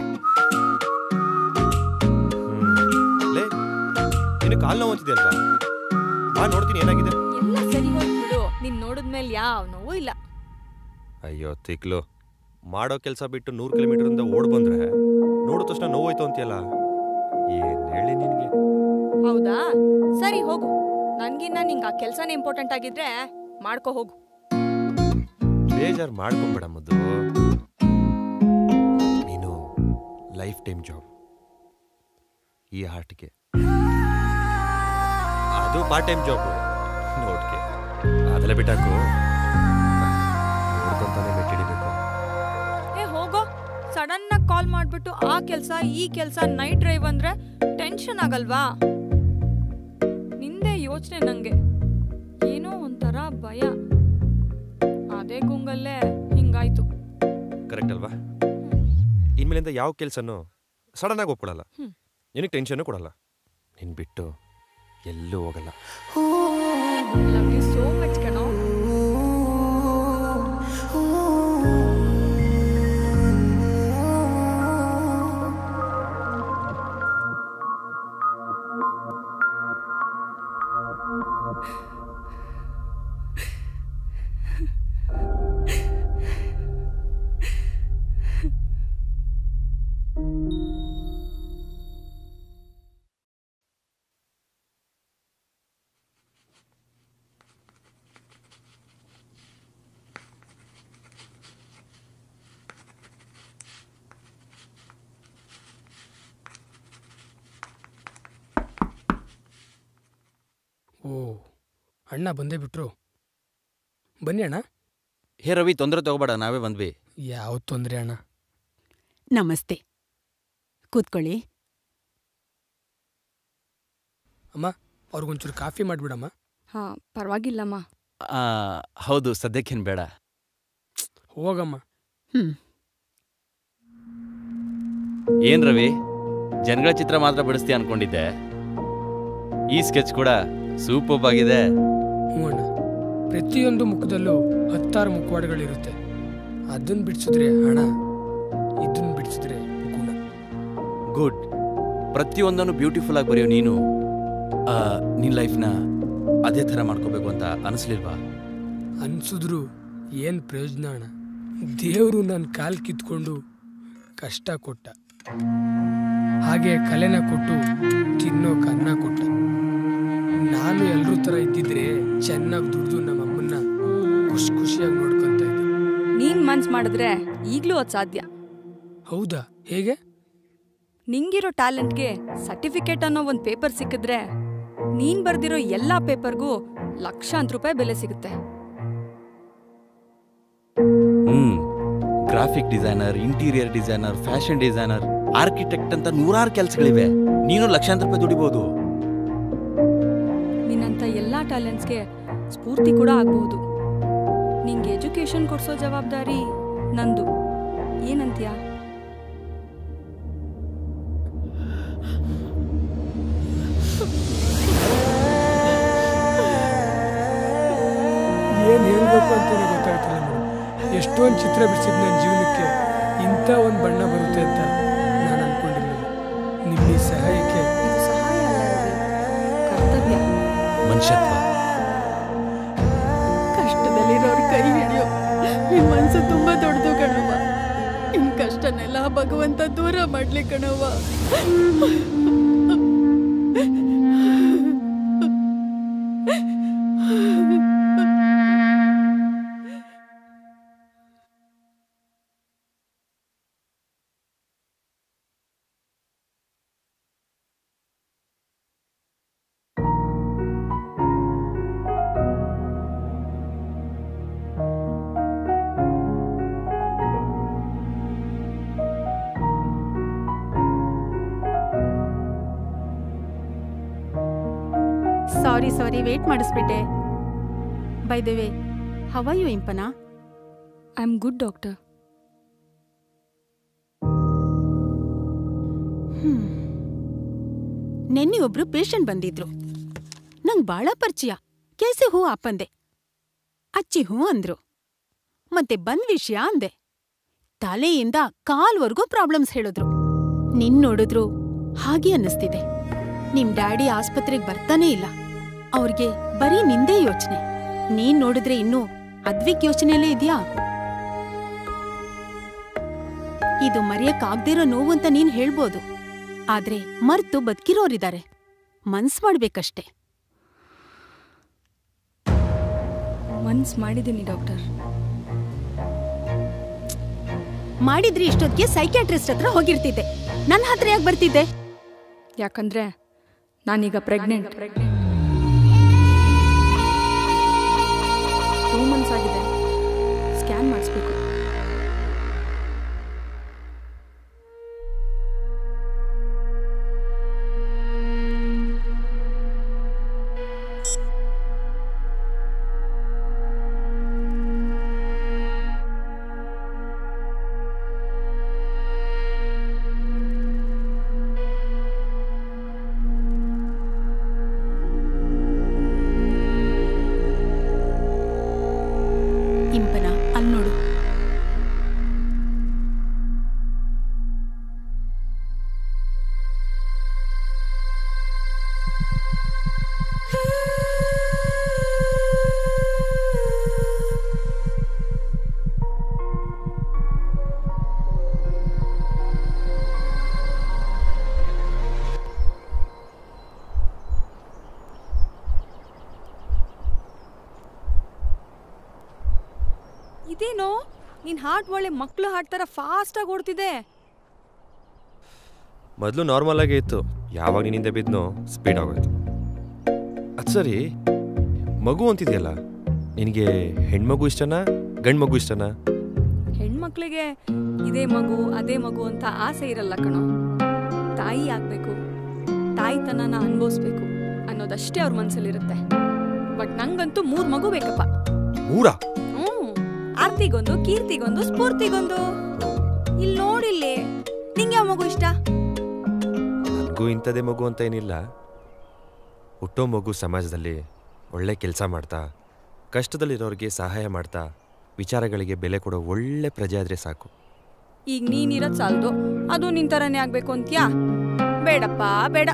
ಲೇ ನಿನ್ನ ಕಾಲು ನೋವು ಅಂತಿದೆ ಅಲ್ವಾ ಬಾ ನೋಡ್ತೀನಿ ಏನಾಗಿದೆ ಎಲ್ಲ ಸರಿ ಹೋಗ್ಬಿಡು ನೀನ್ ನೋಡಿದ್ಮೇಲೆ ಯಾವ ನೋವು ಇಲ್ಲ ಅಯ್ಯೋ ತಿಕ್ಲು ಮಾಡೋ ಕೆಲಸ ಬಿಟ್ಟು ನೂರು ಕಿಲೋಮೀಟರಿಂದ ಓಡ್ ಬಂದ್ರೆ ನೋಡಿದ ತಕ್ಷಣ ನೋವಾಯ್ತು ಅಂತೀಯಲ್ಲ ಏನ್ ಹೇಳಿ ನಿನಗೆ ಹೌದಾ ಸರಿ ಹೋಗು ನನ್ಗಿನ್ನ ನಿಂಗೆ ಆ ಕೆಲ್ಸನೇ ಇಂಪಾರ್ಟೆಂಟ್ ಆಗಿದ್ರೆ ಮಾಡ್ಕೋ ಹೋಗು ಬೇಜಾರು ಮಾಡ್ಕೊಂಬೇಡ ಮದ್ದು ನೀನು ಲೈಫ್ ಟೈಮ್ ಜಾಬ್ ಈ ಹಾರ್ಟ್ಗೆ ಅದು ಪಾರ್ಟ್ ಟೈಮ್ ಜಾಬ್ ನೋಡ್ಕೆ ಅದೆಲ್ಲ ಬಿಟ್ಟಾಕು ನೋಡ್ಕೊಂತಾನೆ ಮೆಟ್ಟಿಡಿಬೇಕು ಏ ಹೋಗೋ ಸಡನ್ ಆಗಿ ಕಾಲ್ ಮಾಡ್ಬಿಟ್ಟು ಆ ಕೆಲ್ಸ ಈ ಕೆಲ್ಸ ನೈಟ್ ಡ್ರೈವ್ ಅಂದ್ರೆ ಟೆನ್ಷನ್ ಆಗಲ್ವಾ ನಿಂದೆ ಯೋಚನೆ ನಂಗೆ ಏನೋ ಒಂಥರ ಭಯ ಅದೇ ಗುಂಗಲ್ಲೇ ಹಿಂಗಾಯ್ತು ಕರೆಕ್ಟ್ ಅಲ್ವಾ ಇನ್ಮೇಲಿಂದ ಯಾವ ಕೆಲಸನೂ ಸಡನ್ ಆಗಿ ಒಪ್ಕೊಡಲ್ಲ ಹ್ಮ್. ನಿನಗೆ ಟೆನ್ಷನ್ನು ಕೊಡಲ್ಲ ನಿನ್ ಬಿಟ್ಟು ಎಲ್ಲೂ ಹೋಗಲ್ಲ ಲವ್ ಯು ಸೋ ಮಚ್ ಕಣೋ ಓ ಅಣ್ಣ ಬಂದೇ ಬಿಟ್ರು ಬನ್ನಿ ಅಣ್ಣ ಹೇ ರವಿ ತೊಂದರೆ ತಗೋಬೇಡ ನಾವೇ ಬಂದ್ವಿ ಯಾವ ತೊಂದರೆ ಅಣ್ಣ ನಮಸ್ತೆ ಕೂತ್ಕೊಳ್ಳಿ ಅಮ್ಮ ಅವ್ರಿಗೊಂಚೂರು ಕಾಫಿ ಮಾಡಿಬಿಡಮ್ಮ ಹಾ ಪರವಾಗಿಲ್ಲಮ್ಮ ಆ, ಹೌದು ಸದ್ಯಕ್ಕೇನು ಬೇಡ ಹೋಗಮ್ಮ ಹ್ಮ್ ಏನ್ ರವಿ ಜನಗಳ ಚಿತ್ರ ಮಾತ್ರ ಬಿಡಿಸ್ತೀಯ ಅನ್ಕೊಂಡಿದ್ದೆ ಈ ಸ್ಕೆಚ್ ಕೂಡ ಸೂಪರ್ ಆಗಿದೆ ಹ್ಞೂ ಅಣ್ಣ ಪ್ರತಿಯೊಂದು ಮುಖದಲ್ಲೂ ಹತ್ತಾರು ಮುಖವಾಡಗಳಿರುತ್ತೆ ಅದನ್ನ ಬಿಡಿಸಿದ್ರೆ ಹಣ ಇದನ್ನ ಬಿಡಿಸಿದ್ರೆ ಗುಣ ಗುಡ್ ಪ್ರತಿಯೊಂದನ್ನು ಬ್ಯೂಟಿಫುಲ್ ಆಗಿ ಬರೆಯೋ ನೀನು ಆ, ನಿನ್ ಲೈಫ್ನ ಅದೇ ಥರ ಮಾಡ್ಕೋಬೇಕು ಅಂತ ಅನಿಸ್ಲಿಲ್ವಾ ಅನ್ಸಿದ್ರು ಏನು ಪ್ರಯೋಜನ ಅಣ್ಣ ದೇವರು ನನ್ನ ಕಾಲು ಕಿತ್ಕೊಂಡು ಕಷ್ಟ ಕೊಟ್ಟ ಹಾಗೆ ಕಲೆನ ಕೊಟ್ಟು ತಿನ್ನೋಕೆ ಅನ್ನ ಕೊಟ್ಟ ನಾನು ಎಲ್ಲರೂ ಥರ ಇದ್ದಿದ್ರೆ ಚೆನ್ನಾಗಿ ದುಡ್ದು ನಮ್ಮ ಅಮ್ಮನ್ನ ಖುಷಿ ಖುಷಿಯಾಗಿ ನೋಡ್ಕೊಂತ ಇದ್ದೆ ನೀನ್ ಮನ್ಸ್ ಮಾಡಿದ್ರೆ ಈಗ್ಲೂ ಅದು ಸಾಧ್ಯ ಹೌದಾ ಹೇಗೆ ನಿಂಗಿರೋ ಟ್ಯಾಲೆಂಟ್ಗೆ ಸರ್ಟಿಫಿಕೇಟ್ ಅನ್ನೋ ಒಂದು ಪೇಪರ್ ಸಿಕ್ಕಿದ್ರೆ ನೀನ್ ಬರ್ದಿರೋ ಎಲ್ಲಾ ಪೇಪರ್ಗೂ ಲಕ್ಷಾಂತರ ರೂಪಾಯಿ ಬೆಲೆ ಸಿಗುತ್ತೆ ಹ್ಮ್ graphic designer interior designer fashion designer architect ಅಂತ ನೂರಾರು ಕೆಲಸಗಳಿವೆ ನೀನು ಲಕ್ಷಾಂತರ ರೂಪಾಯಿ ದುಡಿಬಹುದು ನಿನ್ನಂಥ ಎಲ್ಲಾ ಟ್ಯಾಲೆಂಟ್ಸ್ಗೆ ಸ್ಫೂರ್ತಿ ಕೂಡ ಆಗ್ಬಹುದು ನಿಂಗೆ ಎಜುಕೇಶನ್ ಕೊಡ್ಸೋ ಜವಾಬ್ದಾರಿ ನಂದು ಏನಂತೀಯಾ ಏನು ಹೇಳ್ಬೇಕು ಅಂತಾನೆ ಗೊತ್ತಾಗ್ತಿಲ್ಲ ಮೇಡಮ್ ಎಷ್ಟೊಂದು ಚಿತ್ರ ಬಿಡಿಸಿದ್ ನನ್ನ ಜೀವನಕ್ಕೆ ಇಂಥ ಒಂದು ಬಣ್ಣ ಬರುತ್ತೆ ಅಂತ ನಾನು ಅನ್ಕೊಂಡಿರ್ಲಿಲ್ಲ ನಿಮ್ಮ ಈ ಸಹಾಯಕ್ಕೆ ಇದು ಸಹಾಯ ಅಲ್ಲ ರವಿ ಕರ್ತವ್ಯ ಮನುಷ್ಯತ್ವ ಕಷ್ಟದಲ್ಲಿರೋರ್ ಕೈ ಹಿಡಿಯೋ ನಿನ್ ಮನ್ಸು ತುಂಬಾ ದೊಡ್ಡದು ಕಣವ್ವ ನಿನ್ ಕಷ್ಟನೆಲ್ಲ ಭಗವಂತ ದೂರ ಮಾಡ್ಲಿ ಕಣವ್ವ ಸಾರಿ ಸಾರಿ ವೇಟ್ ಮಾಡಿಸ್ಬಿಟ್ಟೆ by the way how are you Impana I am good doctor ನೆನ್ನೆ ಒಬ್ರು ಪೇಷಂಟ್ ಬಂದಿದ್ರು ನಂಗ್ ಬಾಳ ಪರಿಚಯ ಕೇಸಿ ಹೂ ಅಪ್ಪಂದೆ ಅಚ್ಚಿ ಹೂ ಅಂದ್ರು ಮತ್ತೆ ಬಂದ್ ವಿಷಯ ಅಂದೆ ತಲೆಯಿಂದ ಕಾಲ್ವರ್ಗೂ ಪ್ರಾಬ್ಲಮ್ಸ್ ಹೇಳಿದ್ರು ನಿನ್ ನೋಡಿದ್ರು ಹಾಗೆ ಅನ್ನಿಸ್ತಿದೆ ನಿಮ್ ಡ್ಯಾಡಿ ಆಸ್ಪತ್ರೆಗೆ ಬರ್ತಾನೇ ಇಲ್ಲ ಅವ್ರಿಗೆ ಬರೀ ನಿಂದೇ ಯೋಚನೆ ನೀನ್ ನೋಡಿದ್ರೆ ಇನ್ನೂ ಅದ್ವಿಕ್ ಯೋಚನೆಯಲ್ಲೇ ಇದ್ಯಾ ಇದು ಮರೆಯಕ್ಕಾಗ್ದಿರೋ ನೋವು ಅಂತ ನೀನ್ ಹೇಳ್ಬೋದು ಆದ್ರೆ ಮರ್ತು ಬದುಕಿರೋರಿದ್ದಾರೆ ಮನ್ಸ್ ಮಾಡ್ಬೇಕಷ್ಟೆ ಮನ್ಸ್ ಮಾಡಿದ್ದೀನಿ ಡಾಕ್ಟರ್ ಮಾಡಿದ್ರಿ ಇಷ್ಟೊತ್ತಿಗೆ ಸೈಕ್ಯಾಟ್ರಿಸ್ಟ್ ಹತ್ರ ಹೋಗಿರ್ತಿದ್ದೆ ನನ್ನ ಹತ್ರ ಯಾಕೆ ಬರ್ತಿದ್ದೆ ಯಾಕಂದ್ರೆ ನಾನೀಗ ಪ್ರೆಗ್ನೆಂಟ್ ಟೂ ಮಂತ್ಸ್ ಆಗಿದೆ ಸ್ಕ್ಯಾನ್ ಮಾಡಿಸ್ಬೇಕು ಇಂಪನ ಅಲ್ ನೋಡು ಇದೇನೋ ನಿನ್ ಹಾರ್ಟ್ ಒಳ್ಳೆ ಮಕ್ಳು ಹಾರ್ಟ್ ಥರ ಫಾಸ್ಟಾಗಿ ಓಡ್ತಿದೆ ಮೊದಲು ನಾರ್ಮಲ್ ಆಗೇ ಇತ್ತು ಯಾವಾಗ ನಿನ್ನಿಂದ ಬಿದ್ನೋ ಸ್ಪೀಡ್ ಆಗೋಯ್ತು ಅದು ಸರಿ ಮಗು ಅಂತಿದೆಯಲ್ಲ ನಿನಗೆ ಹೆಣ್ಮಗು ಇಷ್ಟನಾ ಗಂಡು ಮಗು ಇಷ್ಟನಾ ಹೆಣ್ಮಕ್ಳಿಗೆ ಇದೇ ಮಗು ಅದೇ ಮಗು ಅಂತ ಆಸೆ ಇರಲ್ಲ ಕಣೋ ತಾಯಿ ಆಗ್ಬೇಕು ತಾಯಿತನನ ಅನುಭವಿಸ್ಬೇಕು ಅನ್ನೋದಷ್ಟೇ ಅವ್ರ ಮನ್ಸಲ್ಲಿರುತ್ತೆ ಬಟ್ ನಂಗಂತೂ ಮೂರ್ ಮಗು ಬೇಕಪ್ಪ ಮೂರಾ ಹ್ಮ್ ಆರ್ತಿಗೊಂದು ಕೀರ್ತಿಗೊಂದು ಸ್ಫೂರ್ತಿಗೊಂದು ಇಲ್ಲಿ ನೋಡಿಲ್ಲಿ ನಿಂಗೆ ಯಾವ ಮಗು ಇಷ್ಟ ನನಗೂ ಇಂಥದೇ ಮಗು ಅಂತ ಏನಿಲ್ಲ ಹುಟ್ಟೋ ಮಗು ಸಮಾಜದಲ್ಲಿ ಒಳ್ಳೆ ಕೆಲಸ ಮಾಡ್ತಾ ಕಷ್ಟದಲ್ಲಿರೋರಿಗೆ ಸಹಾಯ ಮಾಡ್ತಾ ವಿಚಾರಗಳಿಗೆ ಬೆಲೆ ಕೊಡೋ ಒಳ್ಳೆ ಪ್ರಜೆ ಆದರೆ ಸಾಕು ಈಗ ನೀನಿರೋದ್ ಸಾಲ್ದು ಅದು ನಿನ್ ತರನೇ ಆಗ್ಬೇಕು ಅಂತ್ಯಾ ಬೇಡಪ್ಪ ಬೇಡ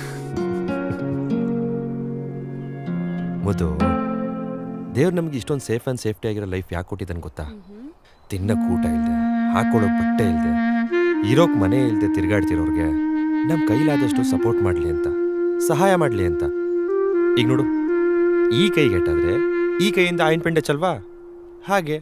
ಮುದು ದೇವ್ರು ನಮ್ಗೆ ಇಷ್ಟೊಂದು ಸೇಫ್ ಆ್ಯಂಡ್ ಸೇಫ್ಟಿ ಆಗಿರೋ ಲೈಫ್ ಯಾಕೆ ಕೊಟ್ಟಿದ್ದಾನೆ ಗೊತ್ತಾ ತಿನ್ನಕ್ಕೆ ಊಟ ಇಲ್ಲದೆ ಹಾಕೊಳ್ಳೋ ಬಟ್ಟೆ ಇಲ್ಲದೆ ಇರೋಕ್ ಮನೆ ಇಲ್ಲದೆ ತಿರ್ಗಾಡ್ತಿರೋರ್ಗೆ ನಮ್ಮ ಕೈಲಾದಷ್ಟು ಸಪೋರ್ಟ್ ಮಾಡಲಿ ಅಂತ ಸಹಾಯ ಮಾಡಲಿ ಅಂತ ಈಗ ನೋಡು ಈ ಕೈಗೆಟ್ಟಾದ್ರೆ ಈ ಕೈಯಿಂದ ಆಯಿಂಟ್ಮೆಂಟ್ ಹಚ್ಚಲ್ವಾ ಹಾಗೆ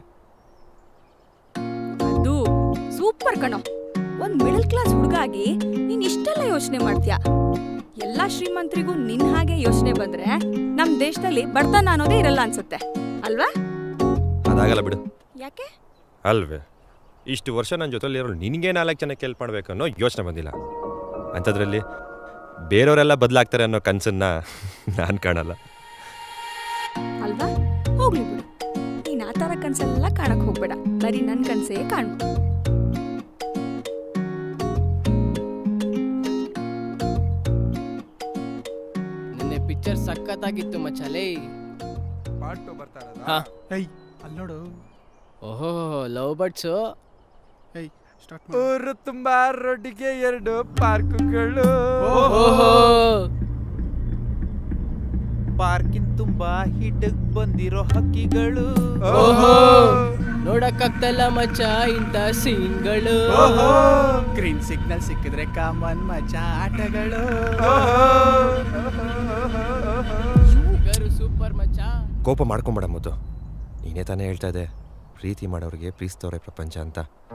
ಅದು ಸೂಪರ್ ಕಣೋ ಒಂದ್ ಮಿಡಲ್ ಕ್ಲಾಸ್ ಹುಡುಗಾಗಿ ನೀನ್ ಇಷ್ಟೆಲ್ಲ ಯೋಚನೆ ಮಾಡ್ತೀಯ ಎಲ್ಲಾ ಶ್ರೀಮಂತರಿಗೂ ನಿನ್ ಹಾಗೆ ಯೋಚನೆ ಬಂದ್ರೆ ನಮ್ ದೇಶದಲ್ಲಿ ಬಡತನ ಅನ್ನೋದೇ ಇರಲ್ಲ ಅನ್ಸುತ್ತೆ ಅಲ್ವಾ ಅದಾಗಲ್ಲ ಬಿಡು ಯಾಕೆ ಅಲ್ವೇ ಇಷ್ಟು ವರ್ಷ ನನ್ನ ಜೊತೆಲಿರೋ ನಿನಗೆ ನಾಲ್ಕು ಜನಕ್ಕೆ ಹೆಲ್ಪ್ ಮಾಡಬೇಕು ಅನ್ನೋ ಯೋಚನೆ ಬಂದಿಲ್ಲ ಅಂಥದ್ರಲ್ಲಿ ಬೇರೆಯವರೆಲ್ಲ ಬದಲಾಗ್ತಾರೆ ಅನ್ನೋ ಕನಸನ್ನ ನಾನು ಕಾಣಲ್ಲ ಅಲ್ವಾ ಹೋಗ್ಲಿ ಬಿಡು ನೀನ್ ಆ ತರ ಕನ್ಸೆಲ್ಲ ಕಾಣಕ್ ಹೋಗ್ಬೇಡ ಬರೀ ನನ್ ಕನ್ಸೇ ಕಾಣು ನಿನ್ನೆ ಪಿಕ್ಚರ್ ಸಖತ್ತಾಗಿತ್ತು ಮಚ್ಚಲೇ ಪಾರ್ಟ್ ಟು ಬರ್ತಾ ಹಾ ಏಯ್ ಅಲ್ಲಿ ನೋಡು ಓಹೋ ಲವ್ ಬರ್ಡ್ಸು ಏಯ್ ಸ್ಟಾರ್ಟ್ ಊರು ತುಂಬಾ ರೋಡಿಗೆ ಎರಡು ಪಾರ್ಕುಗಳು ಪಾರ್ಕಿನ್ ತುಂಬಾ ಹಿಡಕ್ ಬಂದಿರೋ ಹಕ್ಕಿಗಳು ಓಹೋ ನೋಡಕ್ಕಾಗ್ತಲ್ಲ ಮಚ್ಚ ಇಂಥ ಸೀನ್ಗಳು ಗ್ರೀನ್ ಸಿಗ್ನಲ್ ಸಿಕ್ಕಿದ್ರೆ ಕಾಮನ್ ಮಜಾ ಆಟಗಳು ಸೂಪರ್ ಮಚ್ಚ ಕೋಪ ಮಾಡ್ಕೊಂಬೇಡ ಮುದ್ದು ನೀನೇ ತಾನೇ ಹೇಳ್ತಾ ಇದೆ ಪ್ರೀತಿ ಮಾಡೋರಿಗೆ ಪ್ರೀತಿಸ್ತವ್ರೆ ಪ್ರಪಂಚ ಅಂತ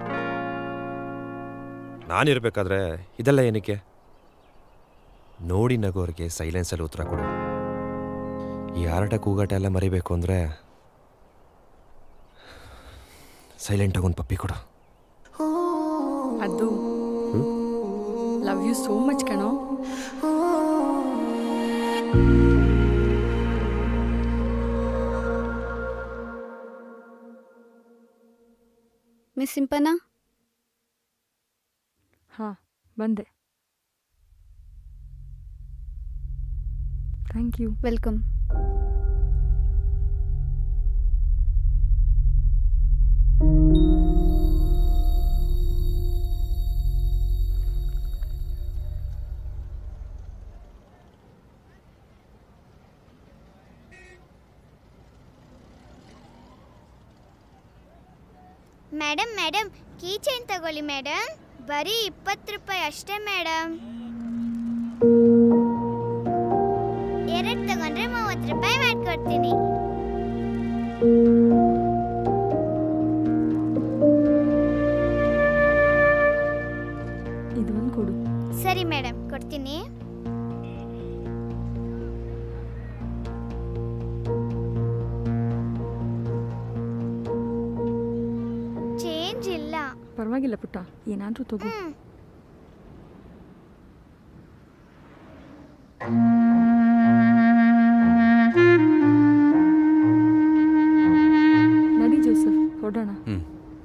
ನಾನಿರ್ಬೇಕಾದ್ರೆ ಇದೆಲ್ಲ ಏನಕ್ಕೆ ನೋಡಿ ನಗೋರಿಗೆ ಸೈಲೆನ್ಸಲ್ಲಿ ಉತ್ತರ ಕೊಡು ಈ ಆರಾಟ ಕೂಗಾಟ ಎಲ್ಲ ಮರಿಬೇಕು ಅಂದರೆ ಸೈಲೆಂಟಾಗಿ ಒಂದು ಪಪ್ಪಿ ಕೊಡು ಅದು ಲವ್ ಯು ಸೋ ಮಚ್ ಕಣೋ ಮಿಸ್ ಸಿಂಪನಾ ಹಾ ಬಂದೆ thank you welcome madam madam key chain ತಗೊಳ್ಳಿ ಮೇಡಮ್ ಬರೀ ಇಪ್ಪತ್ತು ರೂಪಾಯಿ ಅಷ್ಟೇ ಮೇಡಮ್ ಎರಡು ತಗೊಂಡ್ರೆ ಮೂವತ್ತು ರೂಪಾಯಿ ಮಾಡ್ಕೊಡ್ತೀನಿ ಇದೊಂದು ಕೊಡು ಸರಿ ಮೇಡಮ್ ಕೊಡ್ತೀನಿ ಚೇಂಜ್ ಇಲ್ಲ ಪರವಾಗಿಲ್ಲ ಪುಟ್ಟ ಏನಾದರೂ ತಗೋ ಹ್ಮ್. ನಡಿ ಜೋಸಫ್ ಹೊರಡೋಣ ಹ್ಞೂ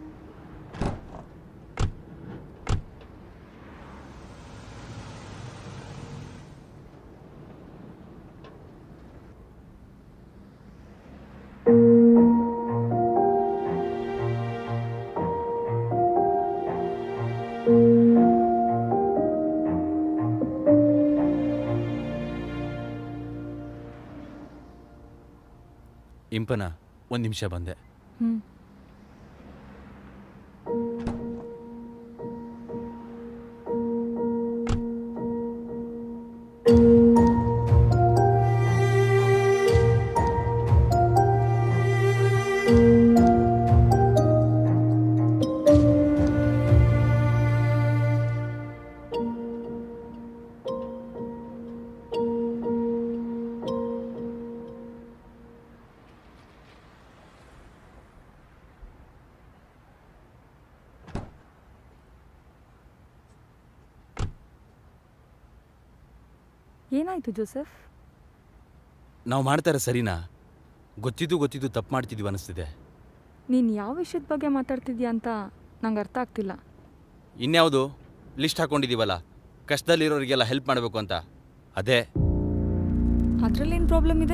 ಇಂಪನ ಒಂದು ನಿಮಿಷ ಬಂದೆ ಹ್ಞೂ ಏನಾಯ್ತು ಜೋಸೆಫ್ ನಾವು ಮಾಡ್ತಾರೆ ಸರಿನಾ ಗೊತ್ತಿದ್ದು ಗೊತ್ತಿದ್ದು ತಪ್ಪು ಮಾಡ್ತಿದ್ವಿ ಅನಿಸ್ತಿದೆ ನೀನು ಯಾವ ವಿಷಯದ ಬಗ್ಗೆ ಮಾತಾಡ್ತಿದ್ಯಾ ಅಂತ ನಂಗೆ ಅರ್ಥ ಆಗ್ತಿಲ್ಲ ಇನ್ಯಾವುದು ಲಿಸ್ಟ್ ಹಾಕೊಂಡಿದ್ದೀವಲ್ಲ ಕಷ್ಟದಲ್ಲಿರೋರಿಗೆಲ್ಲ ಹೆಲ್ಪ್ ಮಾಡಬೇಕು ಅಂತ ಅದೇ ಅದರಲ್ಲೇನು ಪ್ರಾಬ್ಲಮ್ ಇದೆ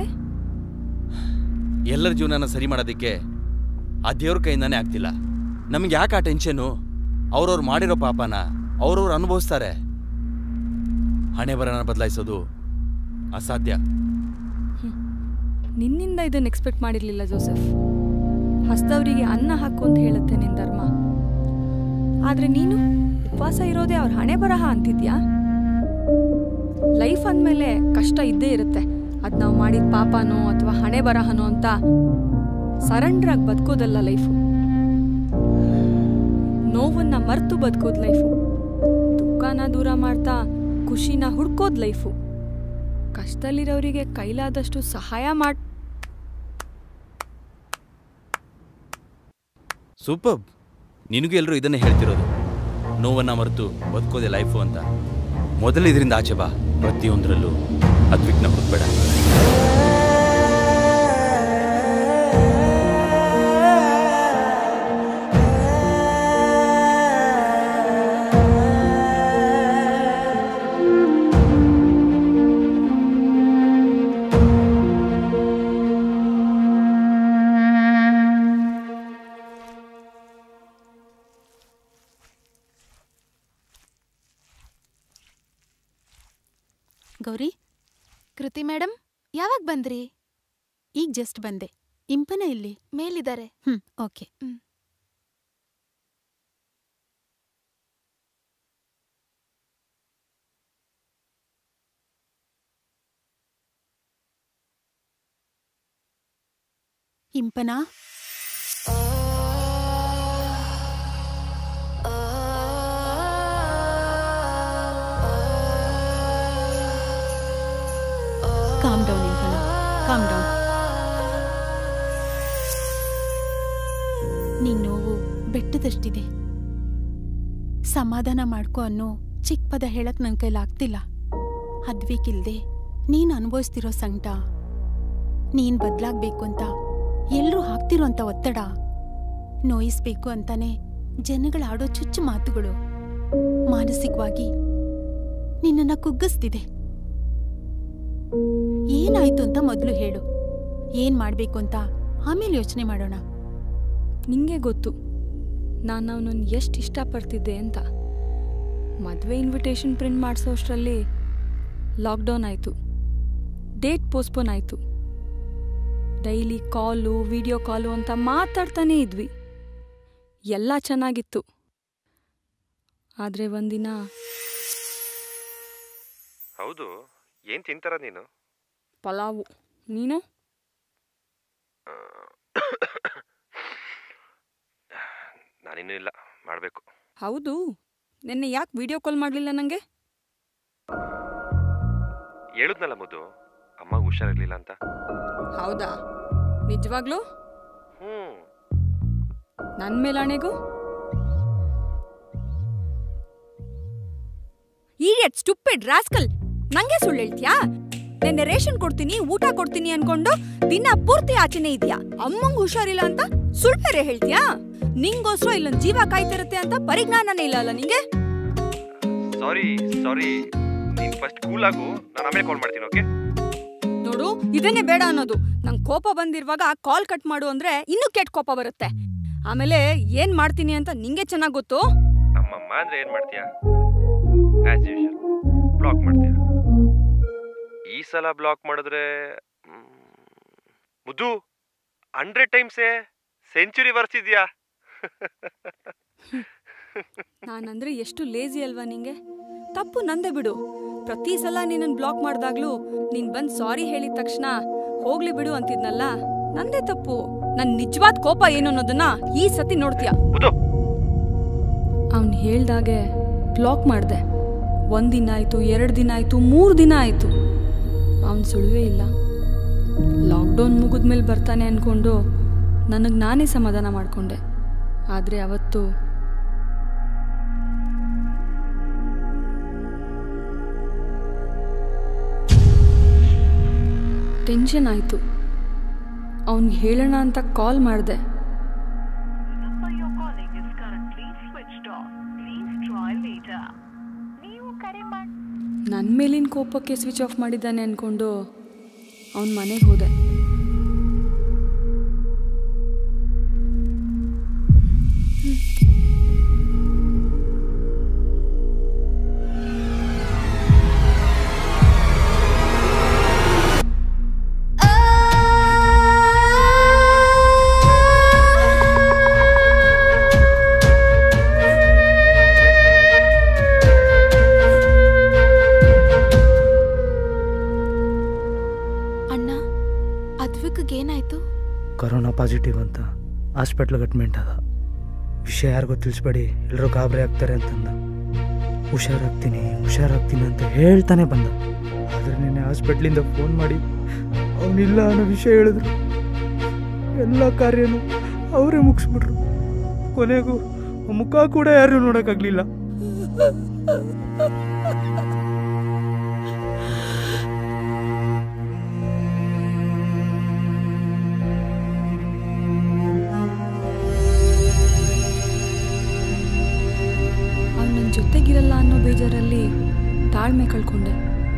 ಎಲ್ಲರ ಜೀವನನ ಸರಿ ಮಾಡೋದಕ್ಕೆ ಆ ದೇವ್ರ ಕೈಯಿಂದಾನೇ ಆಗ್ತಿಲ್ಲ ನಮ್ಗೆ ಯಾಕೆ ಆ ಟೆನ್ಷನು ಅವ್ರವ್ರು ಮಾಡಿರೋ ಪಾಪನ ಅವ್ರವ್ರು ಅನುಭವಿಸ್ತಾರೆ ಹಣೆ ಬರನ ಬದಲಾಯಿಸೋದು ಅಸಾಧ್ಯ ನಿನ್ನಿಂದ ಇದನ್ನು ಎಕ್ಸ್ಪೆಕ್ಟ್ ಮಾಡಿರಲಿಲ್ಲ ಜೋಸೆಫ್ ಹಸ್ದವರಿಗೆ ಅನ್ನ ಹಾಕು ಅಂತ ಹೇಳುತ್ತೆ ನಿನ್ನ ಧರ್ಮ ಆದರೆ ನೀನು ಉಪವಾಸ ಇರೋದೇ ಅವ್ರ ಹಣೆ ಬರಹ ಅಂತಿದ್ಯಾ ಲೈಫ್ ಅಂದಮೇಲೆ ಕಷ್ಟ ಇದ್ದೇ ಇರುತ್ತೆ ಅದು ನಾವು ಮಾಡಿದ ಪಾಪನೋ ಅಥವಾ ಹಣೆ ಬರಹನೋ ಅಂತ ಸರೆಂಡ್ರಾಗಿ ಬದುಕೋದಲ್ಲ ಲೈಫು ನೋವನ್ನ ಮರ್ತು ಬದುಕೋದು ಲೈಫು ದುಃಖನ ದೂರ ಮಾಡ್ತಾ ಖುಷಿನ ಹುಡ್ಕೋದ್ ಲೈಫು ಕಷ್ಟದಲ್ಲಿರೋರಿಗೆ ಕೈಲಾದಷ್ಟು ಸಹಾಯ ಮಾಡ್ ಸೂಪರ್ ನಿನಗೂ ಎಲ್ಲರೂ ಇದನ್ನೇ ಹೇಳ್ತಿರೋದು ನೋವನ್ನ ಮರೆತು ಬದುಕೋದೆ ಲೈಫು ಅಂತ ಮೊದಲು ಇದರಿಂದ ಆಚೆ ಬಾ ಪ್ರತಿಯೊಂದರಲ್ಲೂ ಅದ್ವಿಗ್ನ ಹುಡುಕ್ಬೇಡ ಗೌರಿ ಕೃತಿ ಮೇಡಮ್ ಯಾವಾಗ ಬಂದ್ರಿ ಈಗ ಜಸ್ಟ್ ಬಂದೆ ಇಂಪನ ಇಲ್ಲಿ ಮೇಲಿದ್ದಾರೆ ಹ್ಮ್ okay Impana calm down Impana calm down ನಿನ್ ನೋವು ಬೆಟ್ಟದಷ್ಟಿದೆ ಸಮಾಧಾನ ಮಾಡ್ಕೊ ಅನ್ನೋ ಚಿಕ್ಕ ಪದ ಹೇಳಕ್ ನನ್ ಕೈಲಾಗ್ತಿಲ್ಲ ಅದ್ವಿಕಿಲ್ದೆ ನೀನ್ ಅನುಭವಿಸ್ತಿರೋ ಸಂಕಟ ನೀನ್ ಬದ್ಲಾಗ್ಬೇಕು ಅಂತ ಎಲ್ರೂ ಹಾಕ್ತಿರೋಂಥ ಒತ್ತಡ ನೋಯಿಸ್ಬೇಕು ಅಂತಾನೆ ಜನಗಳ ಆಡೋ ಚುಚ್ಚು ಮಾತುಗಳು ಮಾನಸಿಕವಾಗಿ ನಿನ್ನನ್ನ ಕುಗ್ಗಿಸ್ತಿದೆ ಏನಾಯ್ತು ಅಂತ ಮೊದಲು ಹೇಳು ಏನ್ ಮಾಡ್ಬೇಕು ಅಂತ ಆಮೇಲೆ ಯೋಚನೆ ಮಾಡೋಣ ನಿಂಗೆ ಗೊತ್ತು ನಾನು ಅವನನ್ನು ಎಷ್ಟು ಇಷ್ಟಪಡ್ತಿದ್ದೆ ಅಂತ ಮದುವೆ ಇನ್ವಿಟೇಷನ್ ಪ್ರಿಂಟ್ ಮಾಡಿಸೋಷ್ಟರಲ್ಲಿ ಲಾಕ್ಡೌನ್ ಆಯಿತು ಡೇಟ್ ಪೋಸ್ಟ್ಪೋನ್ ಆಯಿತು ಡೈಲಿ ಕಾಲು ವಿಡಿಯೋ ಕಾಲು ಅಂತ ಮಾತಾಡ್ತಾನೇ ಇದ್ವಿ ಎಲ್ಲ ಚೆನ್ನಾಗಿತ್ತು ಆದರೆ ಒಂದಿನ ಹೌದು ಏನ್ ತಿಂತಾರ ನೀನು ಪಲಾವು ನೀನು ನಾನಿನ್ನೂ ಇಲ್ಲ ಮಾಡಬೇಕು ಹೌದು ನಿನ್ನೆ ಯಾಕೆ ವಿಡಿಯೋ ಕಾಲ್ ಮಾಡಲಿಲ್ಲ ನನಗೆ ಹೇಳಿದ್ನಲ್ಲ ಮುದ್ದು ಅಮ್ಮಗ್ ಹುಷಾರಿರ್ಲಿಲ್ಲ ಅಂತ ಹೌದಾ ನಿಜವಾಗ್ಲೂ ಹ್ಮ್ ನನ್ನ ಮೇಲಾಣೆಗೂ ಈಡಿಯಟ್ ಸ್ಟುಪಿಡ್ ರಾಸ್ಕಲ್ ನಂಗೆ ಸುಳ್ಳು ಹೇಳ್ತೀಯಾ ನಿನ್ನೆ ರೇಷನ್ ಕೊಡ್ತೀನಿ ಊಟ ಕೊಡ್ತೀನಿ ಅನ್ಕೊಂಡು ದಿನ ಪೂರ್ತಿ ಆಚೆನೆ ಇದೆಯಾ ಅಮ್ಮಂಗ್ ಹುಷಾರಿಲ್ಲ ಅಂತ ಸುಳ್ಳು ಬೇರೆ ಹೇಳ್ತೀಯಾ ನಿಂಗೋಸ್ಕರ ಇಲ್ಲೊಂದ್ ಜೀವ ಕಾಯ್ತಿರುತ್ತೆ ಅಂತ ಪರಿಜ್ಞಾನನೇ ಇಲ್ಲ ಅಲ್ಲ ನಿಂಗೆ ಸಾರಿ ಸಾರಿ ನೀನ್ ಫಸ್ಟ್ ಕೂಲ್ ಆಗು ನಾನು ಆಮೇಲೆ ಕಾಲ್ ಮಾಡ್ತೀನಿ ಓಕೆ ನೋಡು ಇದನ್ನೇ ಬೇಡ ಅನ್ನೋದು ನಂಗೆ ಕೋಪ ಬಂದಿರುವಾಗ ಕಾಲ್ ಕಟ್ ಮಾಡು ಅಂದ್ರೆ ಇನ್ನೂ ಕೆಟ್ಟ ಕೋಪ ಬರುತ್ತೆ ಆಮೇಲೆ ಏನ್ ಮಾಡ್ತೀನಿ ಅಂತ ನಿಂಗೆ ಚೆನ್ನಾಗ್ ಗೊತ್ತು ಅಮ್ಮಮ್ಮ ಅಂದ್ರೆ ಏನ್ ಮಾಡ್ತೀಯಾ ಆಸ್ ಯೂಶಲ್ ಬ್ಲಾಕ್ ಮಾಡ್ತೀಯ ಈ ಸಲ ಬ್ಲಾಕ್ ಮಾಡಿದ್ರೆ ಮ್, ಮುದ್ದು ಹಂಡ್ರೆಡ್ ಟೈಮ್ಸೇ ಸೆಂಚುರಿ ಬರ್ಸಿದ್ಯಾ ನಾನಂದ್ರೆ ಎಷ್ಟು ಲೇಜಿ ಅಲ್ವಾ ನಿಂಗೆ ತಪ್ಪು ನಂದೆ ಬಿಡು ಪ್ರತಿ ಸಲ ನಿನ್ನನ್ ಬ್ಲಾಕ್ ಮಾಡ್ದಾಗ್ಲೂ ನೀನ್ ಬಂದ್ ಸಾರಿ ಹೇಳಿದ ತಕ್ಷಣ ಹೋಗ್ಲಿ ಬಿಡು ಅಂತಿದ್ನಲ್ಲ ನಂದೇ ತಪ್ಪು ನನ್ ನಿಜವಾದ ಕೋಪ ಏನು ಅನ್ನೋದನ್ನ ಈ ಸತಿ ನೋಡ್ತೀಯ ಅವ್ನ್ ಹೇಳ್ದಾಗೆ ಬ್ಲಾಕ್ ಮಾಡ್ದೆ ಒಂದಿನ ಆಯ್ತು ಎರಡು ದಿನ ಆಯ್ತು ಮೂರು ದಿನ ಆಯ್ತು ಅವನ್ ಸುಳುವೇ ಇಲ್ಲ ಲಾಕ್ಡೌನ್ ಮುಗಿದ್ಮೇಲೆ ಬರ್ತಾನೆ ಅನ್ಕೊಂಡು ನನಗೆ ನಾನೇ ಸಮಾಧಾನ ಮಾಡ್ಕೊಂಡೆ ಆದರೆ ಅವತ್ತು ಟೆನ್ಷನ್ ಆಯಿತು ಅವನಿಗೆ ಹೇಳೋಣ ಅಂತ ಕಾಲ್ ಮಾಡಿದೆ ನನ್ನ ಮೇಲಿನ ಕೋಪಕ್ಕೆ ಸ್ವಿಚ್ ಆಫ್ ಮಾಡಿದ್ದಾನೆ ಅಂದ್ಕೊಂಡು ಅವನ ಮನೆಗೆ ಹೋದೆ ಅಣ್ಣ ಅದ್ವಿಕ್ಗೆ ಏನಾಯ್ತು ಕೊರೋನಾ ಪಾಸಿಟಿವ್ ಅಂತ ಹಾಸ್ಪಿಟ್ಲ್ಗೆ ಅಡ್ಮಿಂಟ್ ಅದ ವಿಷಯ ಯಾರಿಗೂ ತಿಳಿಸ್ಬೇಡಿ ಎಲ್ಲರೂ ಗಾಬರಿ ಆಗ್ತಾರೆ ಅಂತಂದ ಹುಷಾರಾಗ್ತೀನಿ ಹುಷಾರಾಗ್ತೀನಿ ಅಂತ ಹೇಳ್ತಾನೆ ಬಂದ ಆದರೆ ನಿನ್ನೆ ಹಾಸ್ಪಿಟ್ಲಿಂದ ಫೋನ್ ಮಾಡಿ ಅವನಿಲ್ಲ ಅನ್ನೋ ವಿಷಯ ಹೇಳಿದ್ರು ಎಲ್ಲ ಕಾರ್ಯನೂ ಅವರೇ ಮುಗಿಸ್ಬಿಟ್ರು ಕೊನೆಗೂ ಮುಖ ಕೂಡ ಯಾರು ನೋಡೋಕ್ಕಾಗಲಿಲ್ಲ ಅವ್ನು ನನ್ನ ಜೊತೆಗಿರಲ್ಲ ಅನ್ನೋ ಬೇಜಾರಲ್ಲಿ ತಾಳ್ಮೆ ಕಳ್ಕೊಂಡೆ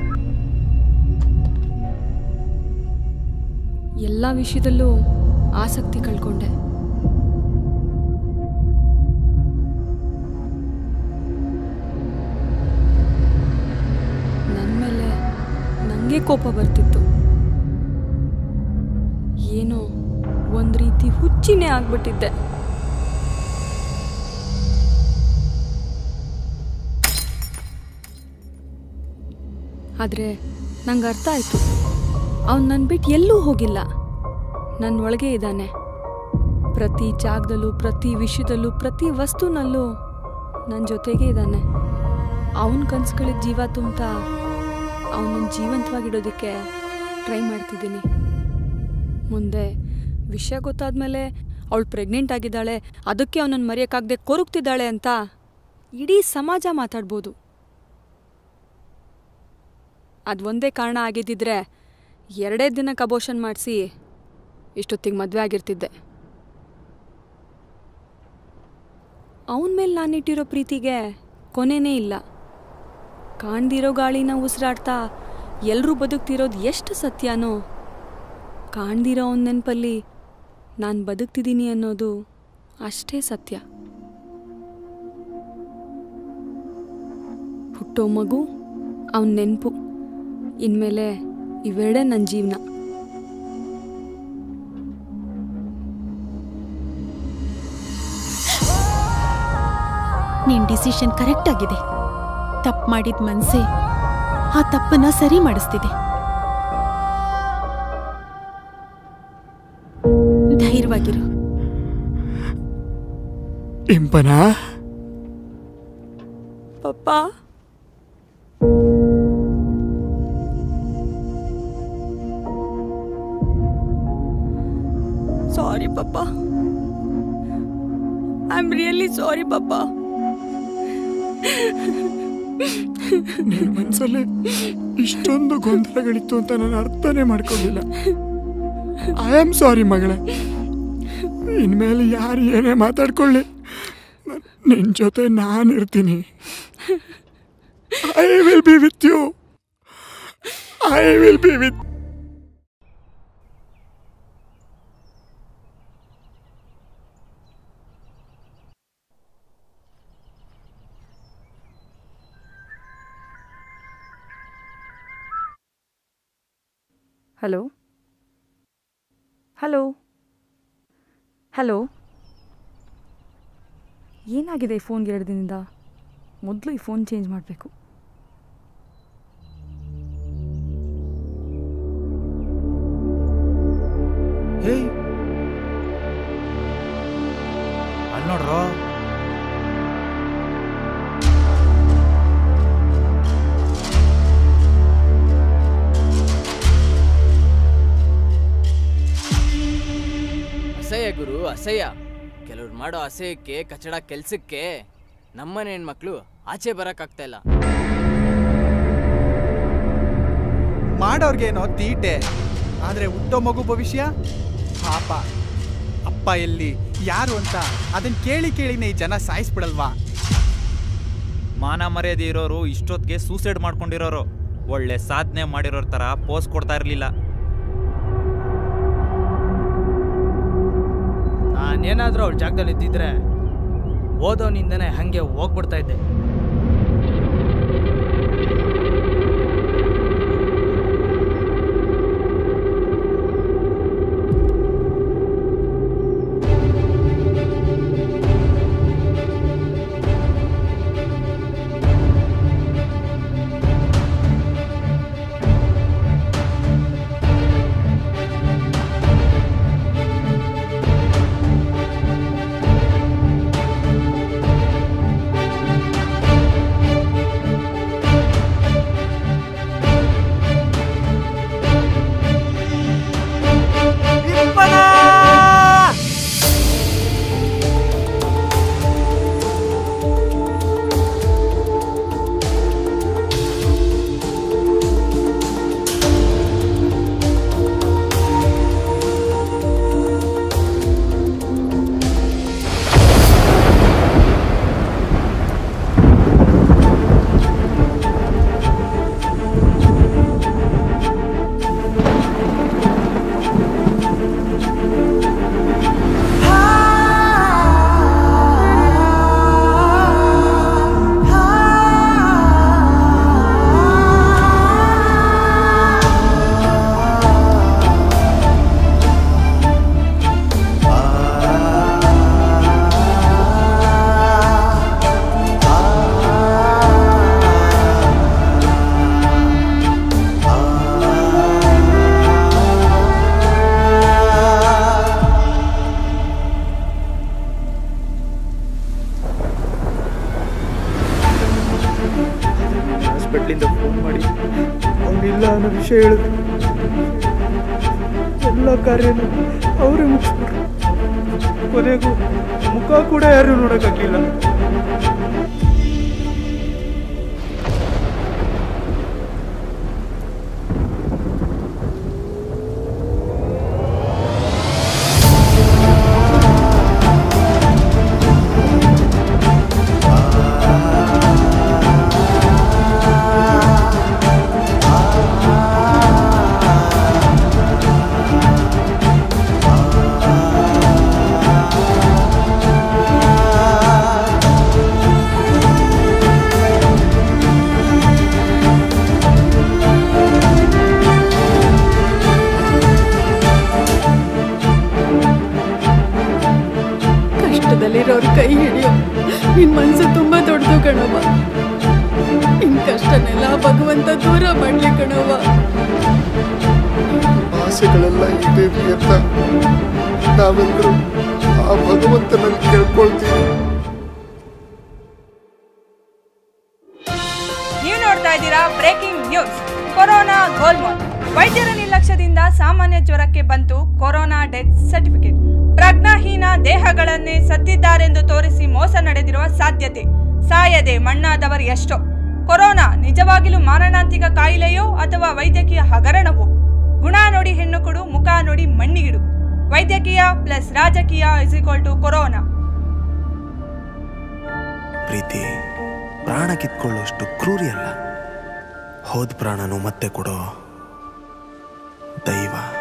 ಎಲ್ಲ ವಿಷಯದಲ್ಲೂ ಆಸಕ್ತಿ ಕಳ್ಕೊಂಡೆ ನನ್ನ ಮೇಲೆ ನನಗೆ ಕೋಪ ಬರ್ತಿತ್ತು ಏನೋ ಒಂದು ರೀತಿ ಹುಚ್ಚಿನೇ ಆಗ್ಬಿಟ್ಟಿದ್ದೆ ಆದರೆ ನಂಗೆ ಅರ್ಥ ಆಯಿತು ಅವನು ನನ್ನ ಬಿಟ್ಟು ಎಲ್ಲೂ ಹೋಗಿಲ್ಲ ನನ್ನ ಒಳಗೆ ಇದ್ದಾನೆ ಪ್ರತಿ ಜಾಗದಲ್ಲೂ ಪ್ರತಿ ವಿಷಯದಲ್ಲೂ ಪ್ರತಿ ವಸ್ತುನಲ್ಲೂ ನನ್ನ ಜೊತೆಗೆ ಇದ್ದಾನೆ ಅವನ ಕನಸುಗಳಿಗೆ ಜೀವ ತುಂಬ್ತಾ ಅವನನ್ನು ಜೀವಂತವಾಗಿಡೋದಕ್ಕೆ ಟ್ರೈ ಮಾಡ್ತಿದ್ದೀನಿ ಮುಂದೆ ವಿಷಯ ಗೊತ್ತಾದ್ಮೇಲೆ ಅವಳು ಪ್ರೆಗ್ನೆಂಟ್ ಆಗಿದ್ದಾಳೆ ಅದಕ್ಕೆ ಅವನನ್ನು ಮರೆಯೋಕ್ಕಾಗದೆ ಕೊರಗ್ತಿದ್ದಾಳೆ ಅಂತ ಇಡೀ ಸಮಾಜ ಮಾತಾಡ್ಬೋದು ಅದು ಒಂದೇ ಕಾರಣ ಆಗಿದ್ದಿದ್ರೆ ಎರಡೇ ದಿನಕ್ಕೆ ಅಬೋಷನ್ ಮಾಡಿಸಿ ಇಷ್ಟೊತ್ತಿಗೆ ಮದುವೆ ಆಗಿರ್ತಿದ್ದೆ ಅವನ ಮೇಲೆ ನಾನಿಟ್ಟಿರೋ ಪ್ರೀತಿಗೆ ಕೊನೆನೇ ಇಲ್ಲ ಕಾಣ್ದಿರೋ ಗಾಳಿನ ಉಸಿರಾಡ್ತಾ ಎಲ್ಲರೂ ಬದುಕ್ತಿರೋದು ಎಷ್ಟು ಸತ್ಯನೋ ಕಾಣ್ದಿರೋ ಅವನ ನೆನಪಲ್ಲಿ ನಾನು ಬದುಕ್ತಿದ್ದೀನಿ ಅನ್ನೋದು ಅಷ್ಟೇ ಸತ್ಯ ಹುಟ್ಟೋ ಮಗು ಅವನ ನೆನಪು ಇನ್ಮೇಲೆ ಇವೆರಡೇ ನನ್ನ ಜೀವನ ನಿನ್ ಡಿಸಿಷನ್ ಕರೆಕ್ಟ್ ಆಗಿದೆ ತಪ್ಪು ಮಾಡಿದ ಮನ್ಸೆ ಆ ತಪ್ಪನ್ನ ಸರಿ ಮಾಡಿಸ್ತಿದೆ ಧೈರ್ಯವಾಗಿರು Impana papa sorry papa I am really sorry papa ನಿನ್ನ ಮನಸ್ಸಲ್ಲಿ ಇಷ್ಟೊಂದು ಗೊಂದಲಗಳಿತ್ತು ಅಂತ ನಾನು ಅರ್ಥನೇ ಮಾಡ್ಕೊಂಡಿಲ್ಲ ಐ ಆಮ್ ಸಾರಿ ಮಗಳೇ ಇನ್ಮೇಲೆ ಯಾರು ಏನೇ ಮಾತಾಡ್ಕೊಳ್ಳಿ ನಿನ್ನ ಜೊತೆ ನಾನು ಇರ್ತೀನಿ I will be with you I will be with hello hello hello ಏನಾಗಿದೆ ಈ ಫೋನ್ಗೆ ಎರಡು ದಿನದಿಂದ ಮೊದಲು ಈ ಫೋನ್ ಚೇಂಜ್ ಮಾಡಬೇಕು ಹೇಯ್ ಅಲ್ಲಿ ನೋಡ್ರೋ ಅಸಹ್ಯ ಗುರು ಅಸಹ್ಯ ಕೆಲವ್ರು ಮಾಡೋ ಅಸಹ್ಯಕ್ಕೆ ಕಚಡ ಕೆಲ್ಸಕ್ಕೆ ನಮ್ಮನೆ ಹೆಣ್ಮಕ್ಳು ಆಚೆ ಬರಕ್ಕಾಗ್ತಾ ಇಲ್ಲ ಮಾಡೋರ್ಗೇನೋ ತೀಟೆ ಆದ್ರೆ ಹುಟ್ಟೋ ಮಗು ಭವಿಷ್ಯ ಪಾಪ ಅಪ್ಪ ಎಲ್ಲಿ ಯಾರು ಅಂತ ಅದನ್ನ ಕೇಳಿ ಕೇಳಿನೇ ಈ ಜನ ಸಾಯಿಸ್ಬಿಡಲ್ವಾ ಮಾನ ಮರ್ಯಾದೆ ಇರೋರು ಇಷ್ಟೊತ್ತಿಗೆ ಸೂಸೈಡ್ ಮಾಡ್ಕೊಂಡಿರೋರು ಒಳ್ಳೆ ಸಾಧನೆ ಮಾಡಿರೋರ್ ತರ ಪೋಸ್ ಕೊಡ್ತಾ ಇರಲಿಲ್ಲ ನಾನೇನಾದ್ರೂ ಅವಳ ಜಾಗದಲ್ಲಿ ಇದ್ದಿದ್ರೆ ಓದೋನಿಂದನೇ ಹಂಗೆ ಹೋಗ್ಬಿಡ್ತಾ ಇದ್ದೆ ಹಾಸ್ಪಿಟ್ಲಿಂದ ಫೋನ್ ಮಾಡಿ ಅವನಿಲ್ಲ ಅನ್ನೋ ವಿಷಯ ಹೇಳಿದ್ರು ಎಲ್ಲ ಕಾರ್ಯನೂ ಅವರೇ ಮುಗಿಸ್ಬಿಟ್ರು ಕೊನೆಗೂ ಮುಖ ಕೂಡ ಯಾರು ನೋಡೋಕ್ಕಾಗಿಲ್ಲ ಕಷ್ಟದಲ್ಲಿರೋರ್ ಕೈ ಹಿಡಿಯೋ ನಿನ್ ಮನ್ಸು ತುಂಬಾ ದೊಡ್ಡದು ಕಣವ್ವ ನಿನ್ ಕಷ್ಟನೆಲ್ಲ ಭಗವಂತ ದೂರ ಮಾಡ್ಲಿ ಕಣವ್ವ ಆಸೆಗಳೆಲ್ಲ ಈಡೇರಿ ಅಂತ ನಾವೆಲ್ಲರೂ ಆ ಭಗವಂತನಲ್ಲಿ ಕೇಳ್ಕೊಳ್ತೀವಿ ನೀವು ನೋಡ್ತಾ ಇದ್ದೀರಾ ಬ್ರೇಕಿಂಗ್ ನ್ಯೂಸ್ ಕೊರೋನಾ ಗೋಲ್ಮಾಲ್ ವೈದ್ಯರ ನಿರ್ಲಕ್ಷ್ಯದಿಂದ ಸಾಮಾನ್ಯ ಜ್ವರಕ್ಕೆ ಬಂತು ಕೊರೋನಾ ಡೆತ್ ಸರ್ಟಿಫಿಕೇಟ್ ಪ್ರಜ್ಞಾಹೀನ ದೇಹಗಳನ್ನೇ ಸತ್ತಿದ್ದಾರೆಂದು ತೋರಿಸಿ ಮೋಸ ನಡೆದಿರುವ ಸಾಧ್ಯತೆ ಸಾಯದೆ ಮಣ್ಣಾದವರು ಎಷ್ಟೋ ಕೊರೋನಾ ನಿಜವಾಗಿಲೂ ಮಾರಣಾಂತಿಕ ಕಾಯಿಲೆಯೋ ಅಥವಾ ವೈದ್ಯಕೀಯ ಹಗರಣವೋ ಗುಣ ನೋಡಿ ಹೆಣ್ಣು ಕೊಡು ಮುಖ ನೋಡಿ ಮಣ್ಣಿಗಿಡು ವೈದ್ಯಕೀಯ ಪ್ಲಸ್ ರಾಜಕೀಯ ಇಸ್ ಈಕ್ವಲ್ ಟು ಕೊರೋನಾ ಪ್ರೀತಿ ಪ್ರಾಣ ಕಿತ್ಕೊಳ್ಳೋಷ್ಟು ಕ್ರೂರಿ ಅಲ್ಲ ಹೋದ ಪ್ರಾಣನು ಮತ್ತೆ ಕೊಡೋ ದೈವ